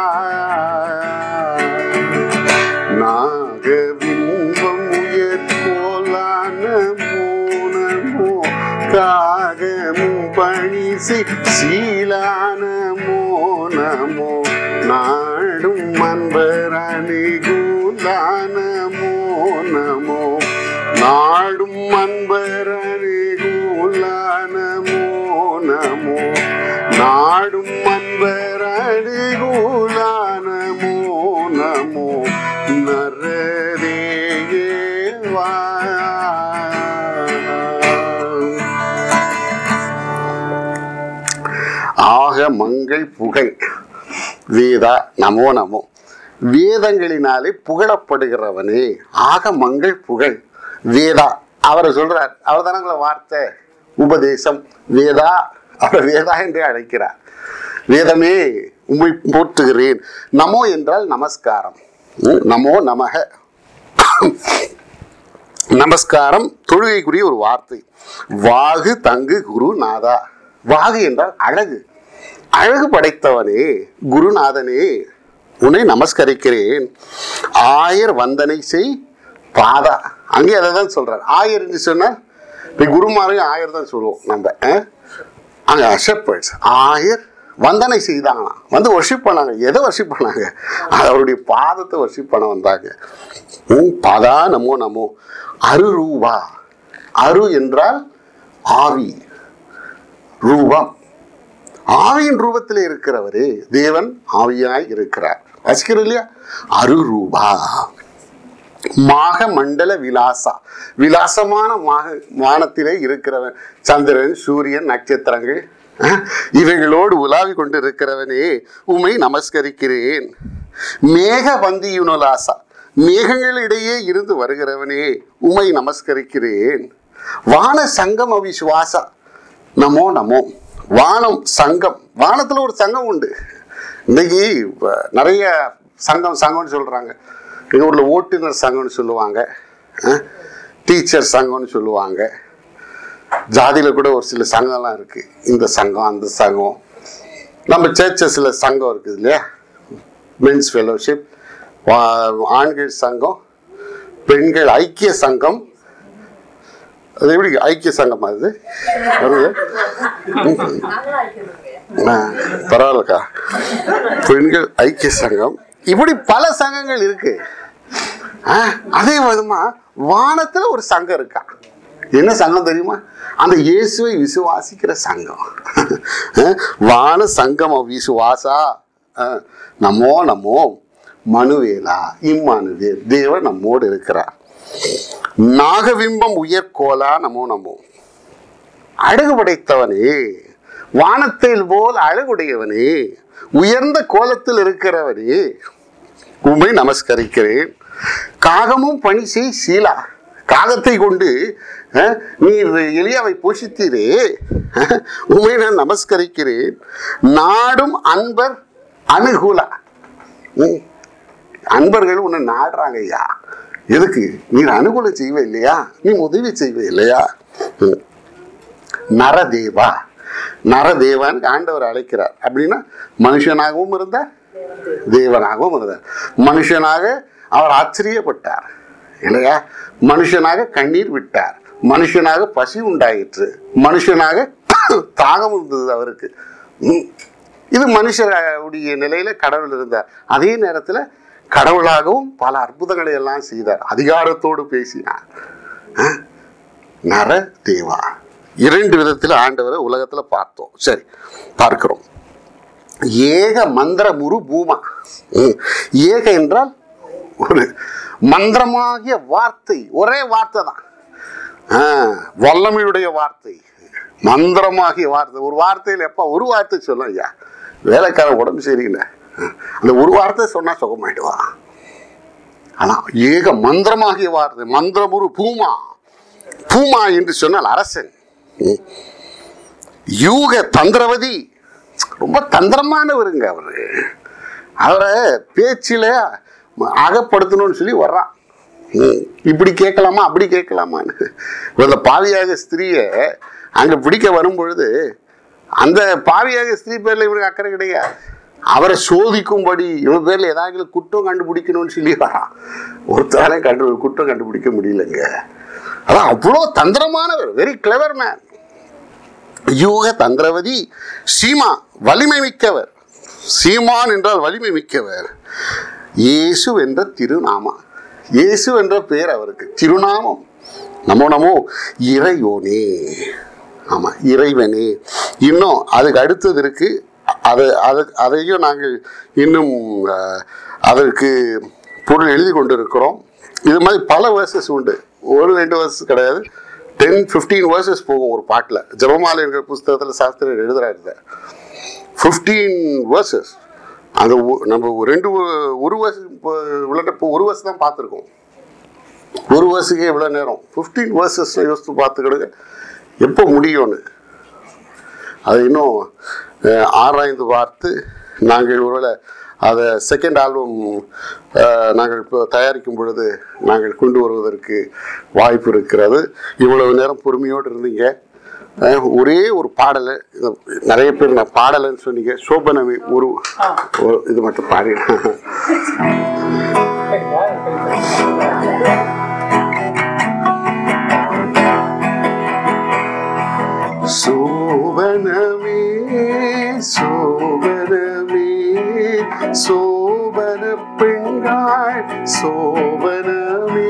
நாகபிம்பம் உயர்கோலானமோ நமோ காகமும் பணிசி சீலானமோ நமோ நாடும் அன்பரணி நமோ நமோ நாடும் அன்பரணி நமோ நமோ நாடும் அன்பரணி நமோ நமோ நரதேயே வா ஆக மங்கள் புகழ் வேதா நமோ நமோ வேதங்களினாலே புகழப்படுகிறவனே ஆக மங்கள் புகழ் வேதா அவரை சொல்றார் அவர் தானங்கள வார்த்தை உபதேசம் வேதா அவர் வேதா என்றே அழைக்கிறார் வேதமே உம்மை போற்றுகிறேன் நமோ என்றால் நமஸ்காரம் ம், நமோ நமக நமஸ்காரம் தொழுகைக்குரிய ஒரு வார்த்தை வாகு தங்கு குரு நாதா வாகு என்றால் அழகு அழகு படைத்தவனே குருநாதனே உன்னை நமஸ்கரிக்கிறேன் ஆயர் வந்தனை செய் பாதா அங்கே அதை தான் சொல்றார் ஆயர் என்று சொன்னால் இப்போ குருமாரையும் ஆயர் தான் சொல்லுவோம் நம்ம அஹ்? அங்கே ஷெப்பர்ட்ஸ் ஆயர் வந்தனை செய்தாங்களாம் வந்து ஒர்ஷிப் பண்ணாங்க எதை ஒர்ஷிப் பண்ணாங்க அது அவருடைய பாதத்தை ஒர்ஷிப் பண்ண வந்தாங்க உம் பதா நமோ நமோ அரு ரூபா அரு என்றால் ஆவி ரூபம் ஆவியின் ரூபத்தில் இருக்கிறவரே தேவன் ஆவியாய் இருக்கிறார் வசிக்கிறது இல்லையா அரு ரூபா மாக மண்டல விலாசா விலாசமான மாக வானத்திலே இருக்கிறவன் சந்திரன் சூரியன் நட்சத்திரங்கள் அஹ், இவைகளோடு உலாவி கொண்டு இருக்கிறவனே உமை நமஸ்கரிக்கிறேன் மேக பந்தியுனலாசா மேகங்களிடையே இருந்து வருகிறவனே உமை நமஸ்கரிக்கிறேன் வான சங்கம் அவிசுவாசா நமோ நமோ வானம் சங்கம் வானத்தில் ஒரு சங்கம் உண்டு இன்னைக்கு அஹ், நிறைய சங்கம் சங்கம்னு சொல்கிறாங்க எங்கள் ஊரில் ஓட்டுநர் சங்கம்னு சொல்லுவாங்க டீச்சர் சங்கம்னு சொல்லுவாங்க ஜாதியில் கூட ஒரு சில சங்கம்லாம் இருக்குது இந்த சங்கம் அந்த சங்கம் நம்ம சர்ச்சஸில் சங்கம் இருக்குது இல்லையா மென்ஸ் ஃபெலோஷிப் ஆண்கள் சங்கம் பெண்கள் ஐக்கிய சங்கம் அது எப்படி ஐக்கிய சங்கம் அது வருது ஆ, பரவாயில்லக்கா பெண்கள் ஐக்கிய சங்கம் இப்படி பல சங்கங்கள் இருக்கு ஆ, அதே விதமா வானத்துல ஒரு சங்கம் இருக்கா என்ன சங்கம் தெரியுமா அந்த இயேசுவை விசுவாசிக்கிற சங்கம் ஆ, வான சங்கம் விசுவாசா ஆ, நமோ நமோ மனுவேலா இம்மானுவேல் தேவன் நம்மோடு இருக்கிறார் நாகவிம்பம் உயர்கோலா நமோ நமோ அழகு படைத்தவனே வானத்தில் போல் அழகுடையவனே உயர்ந்த கோலத்தில் இருக்கிறவனே உம்மை நமஸ்கரிக்கிறேன் காகமும் பணி செய் சீலா காகத்தை கொண்டு அஹ், நீர் எலியாவை போஷித்தீரே அஹ், உம்மை நான் நமஸ்கரிக்கிறேன் நாடும் அன்பர் அனுகூலா ம். அன்பர்கள் உன்னை நாடுறாங்க ஐயா எதுக்கு நீர் அனுகூலம் செய்வே இல்லையா நீ உதவி செய்வே இல்லையா ம். நரதேவா நரதேவான்னு ஆண்டவர் அழைக்கிறார் அப்படின்னா மனுஷனாகவும் இருந்தார் தேவனாகவும் இருந்தார் மனுஷனாக அவர் ஆச்சரியப்பட்டார் இல்லையா மனுஷனாக கண்ணீர் விட்டார் மனுஷனாக பசி உண்டாயிற்று மனுஷனாக தாகம் இருந்தது அவருக்கு ம். இது மனுஷருடைய நிலையில கடவுள் இருந்தார் அதே நேரத்துல கடவுளாகவும் பல அற்புதங்களை எல்லாம் செய்தார் அதிகாரத்தோடு பேசினார் அஹ்? நர தேவா இரண்டு விதத்தில் ஆண்டவரை உலகத்துல பார்த்தோம் சரி பார்க்கிறோம் ஏக மந்திர முரு பூமா ம். ஏக என்றால் ஒரு மந்திரமாகிய வார்த்தை ஒரே வார்த்தை தான் ஆ, வல்லமையுடைய வார்த்தை மந்திரமாகிய வார்த்தை ஒரு வார்த்தையில் எப்போ ஒரு வார்த்தை சொல்லும் ஐயா வேலைக்காரன் உடம்பு சரியில்லை அந்த ஒரு வார்த்தை சொன்னா சுகமாயிடுவான் ஆனா ஏக மந்திரமாகிய வார்த்தை மந்திரமுரு பூமா பூமா என்று சொன்னால் அரசன் ம். யூக தந்திரவதி ரொம்ப தந்திரமானவருங்க அவரு அவரை பேச்சில் அகப்படுத்தணும்னு சொல்லி வர்றான் ம், இப்படி கேட்கலாமா அப்படி கேட்கலாமான்னு இந்த பாவியாக ஸ்திரீயை அங்கே பிடிக்க வரும் பொழுது அந்த பாவியாக ஸ்திரீ பேரில் இவனுக்கு அக்கறை கிடையாது அவரை சோதிக்கும்படி இவன் பேரில் ஏதாவது குற்றம் கண்டுபிடிக்கணும்னு சொல்லி வரான் ஒருத்தராலே கண்டு குற்றம் கண்டுபிடிக்க முடியலங்க அதான் அவ்வளோ தந்திரமானவர் வெரி கிளவர் மேன் யூக தந்திரவதி சீமா வலிமை மிக்கவர் சீமான் என்றால் வலிமை மிக்கவர் இயேசு என்ற திருநாமம் இயேசு என்ற பெயர் அவருக்கு திருநாமம் நமோ நமோ இறையோனே ஆமா இறைவனே இன்னும் அதுக்கு அடுத்தது இருக்கு அது அது அதையும் நாங்கள் இன்னும் அஹ், அதற்கு பொருள் எழுதி கொண்டிருக்கிறோம் இது மாதிரி பல வேர்சஸ் உண்டு ஒரு ரெண்டு வேர்சஸ் கிடையாது டென் ஃபிஃப்டீன் வேர்சஸ் போகும் ஒரு பாட்டில் ஜெபமாலை என்கிற புஸ்தகத்தில் சாஸ்திரர் எழுதுறாரு இதை ஃபிஃப்டீன் வேர்சஸ் அந்த ஒ- நம்ம ஒரு ரெண்டு ஒ- ஒரு வருஷம் விளையாட்டு ஒரு வருஷம் தான் பார்த்துருக்கோம் ஒரு வருஷத்துக்கே இவ்வளோ நேரம் ஃபிஃப்டீன் வேர்சஸ் யோசித்து பார்த்துக்கிடுங்க எப்போ முடியும்னு அது இன்னும் அஹ், ஆராய்ந்து பார்த்து நாங்கள் ஒருவேளை அதை செகண்ட் ஆல்பம் நாங்கள் இப்போ தயாரிக்கும் பொழுது நாங்கள் கொண்டு வருவதற்கு வாய்ப்பு இருக்கிறது இவ்வளவு நேரம் பொறுமையோடு இருந்தீங்க அஹ், ஒரே ஒரு பாடலை இது- நிறைய பேர் நான் பாடலைன்னு சொன்னீங்க சோபனமே ஒரு ஒரு இது மட்டும் பாடினேன் சோபனமே சோபனமே சோபன பெண்காள் சோபனமே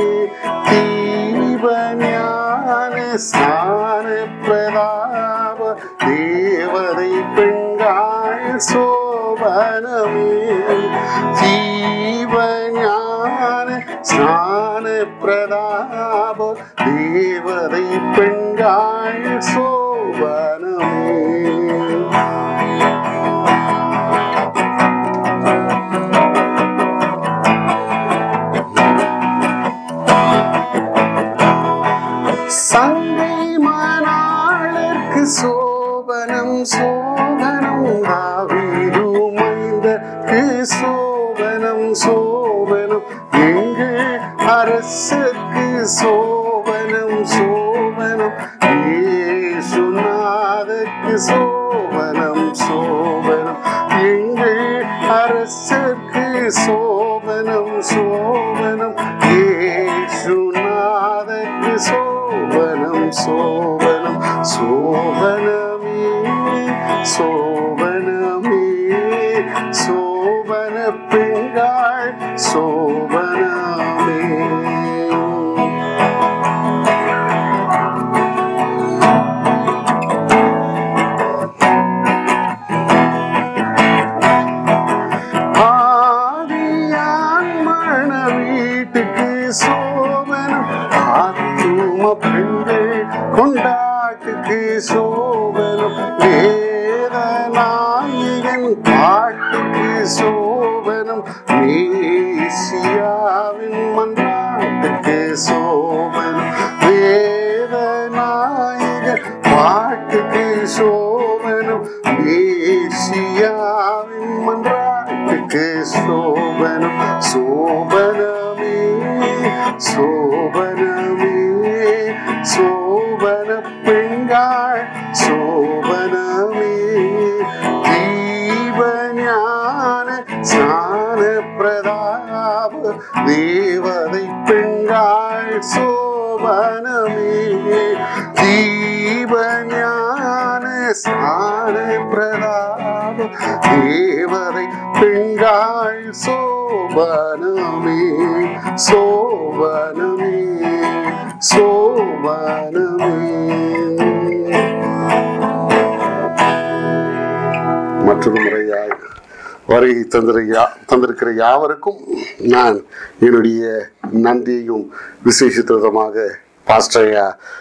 தீப ஞான ஸ்நான பிரதாப தேவதை பெண்காள் சோபனமே ஜீவ ஞான ஸ்நான பிரதாப தேவதை பெண்காள் சோபனமே சங்கை மணாளர்க்கு சோபனம் சோபனம் தாவீது மைந்தற்கு சோபனம் சோபனம் எங்கள் அரசுக்கு சோபனம் சோபனம் ஏசுநாதற்கு சோபனம் சோபனம் எங்கள் அரசுக்கு சோபனம் சோபனம் ஏசுநாதற்கு சோபனம் சோபனம் சோபனமே சோபனமே சோபன பெண்காள் சோபனமே ஆதியான் மண வீட்டுக்கு சோபனம் ஆத்தும பெண்கள் கொண்டாட்டுக்கு சோபனம் வேதநாயகன் பாட்டுக்கு சோபனம் மேசியாவின் மன்றாட்டுக்கு சோபனம் வேதநாயகன் பாட்டுக்கு சோபனம் மேசியாவின் மன்றாட்டுக்கு சோபனம் சோபனமே சோபனமே சோபன பெண்காள் சோபனமே தீப ஞான ஸ்நான பிரதாப தேவதை பெண்காள் சோபனமே தீப ஞான ஸ்நான பிரதாப தேவதை பெண்காள் சோபனமே சோபனமே சோபனமே மற்றொரு முறையாய் வருகை தந்திர யா தந்திருக்கிற யாவருக்கும் நான் என்னுடைய நன்றியையும் விசேஷித்தமாக பாஸ்டரையா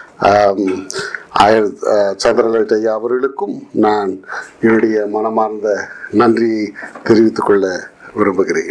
ஆயர் சந்திரலேட் ஐயா அவர்களுக்கும் நான் என்னுடைய மனமார்ந்த நன்றியை தெரிவித்துக் கொள்ள விரும்புகிறேன்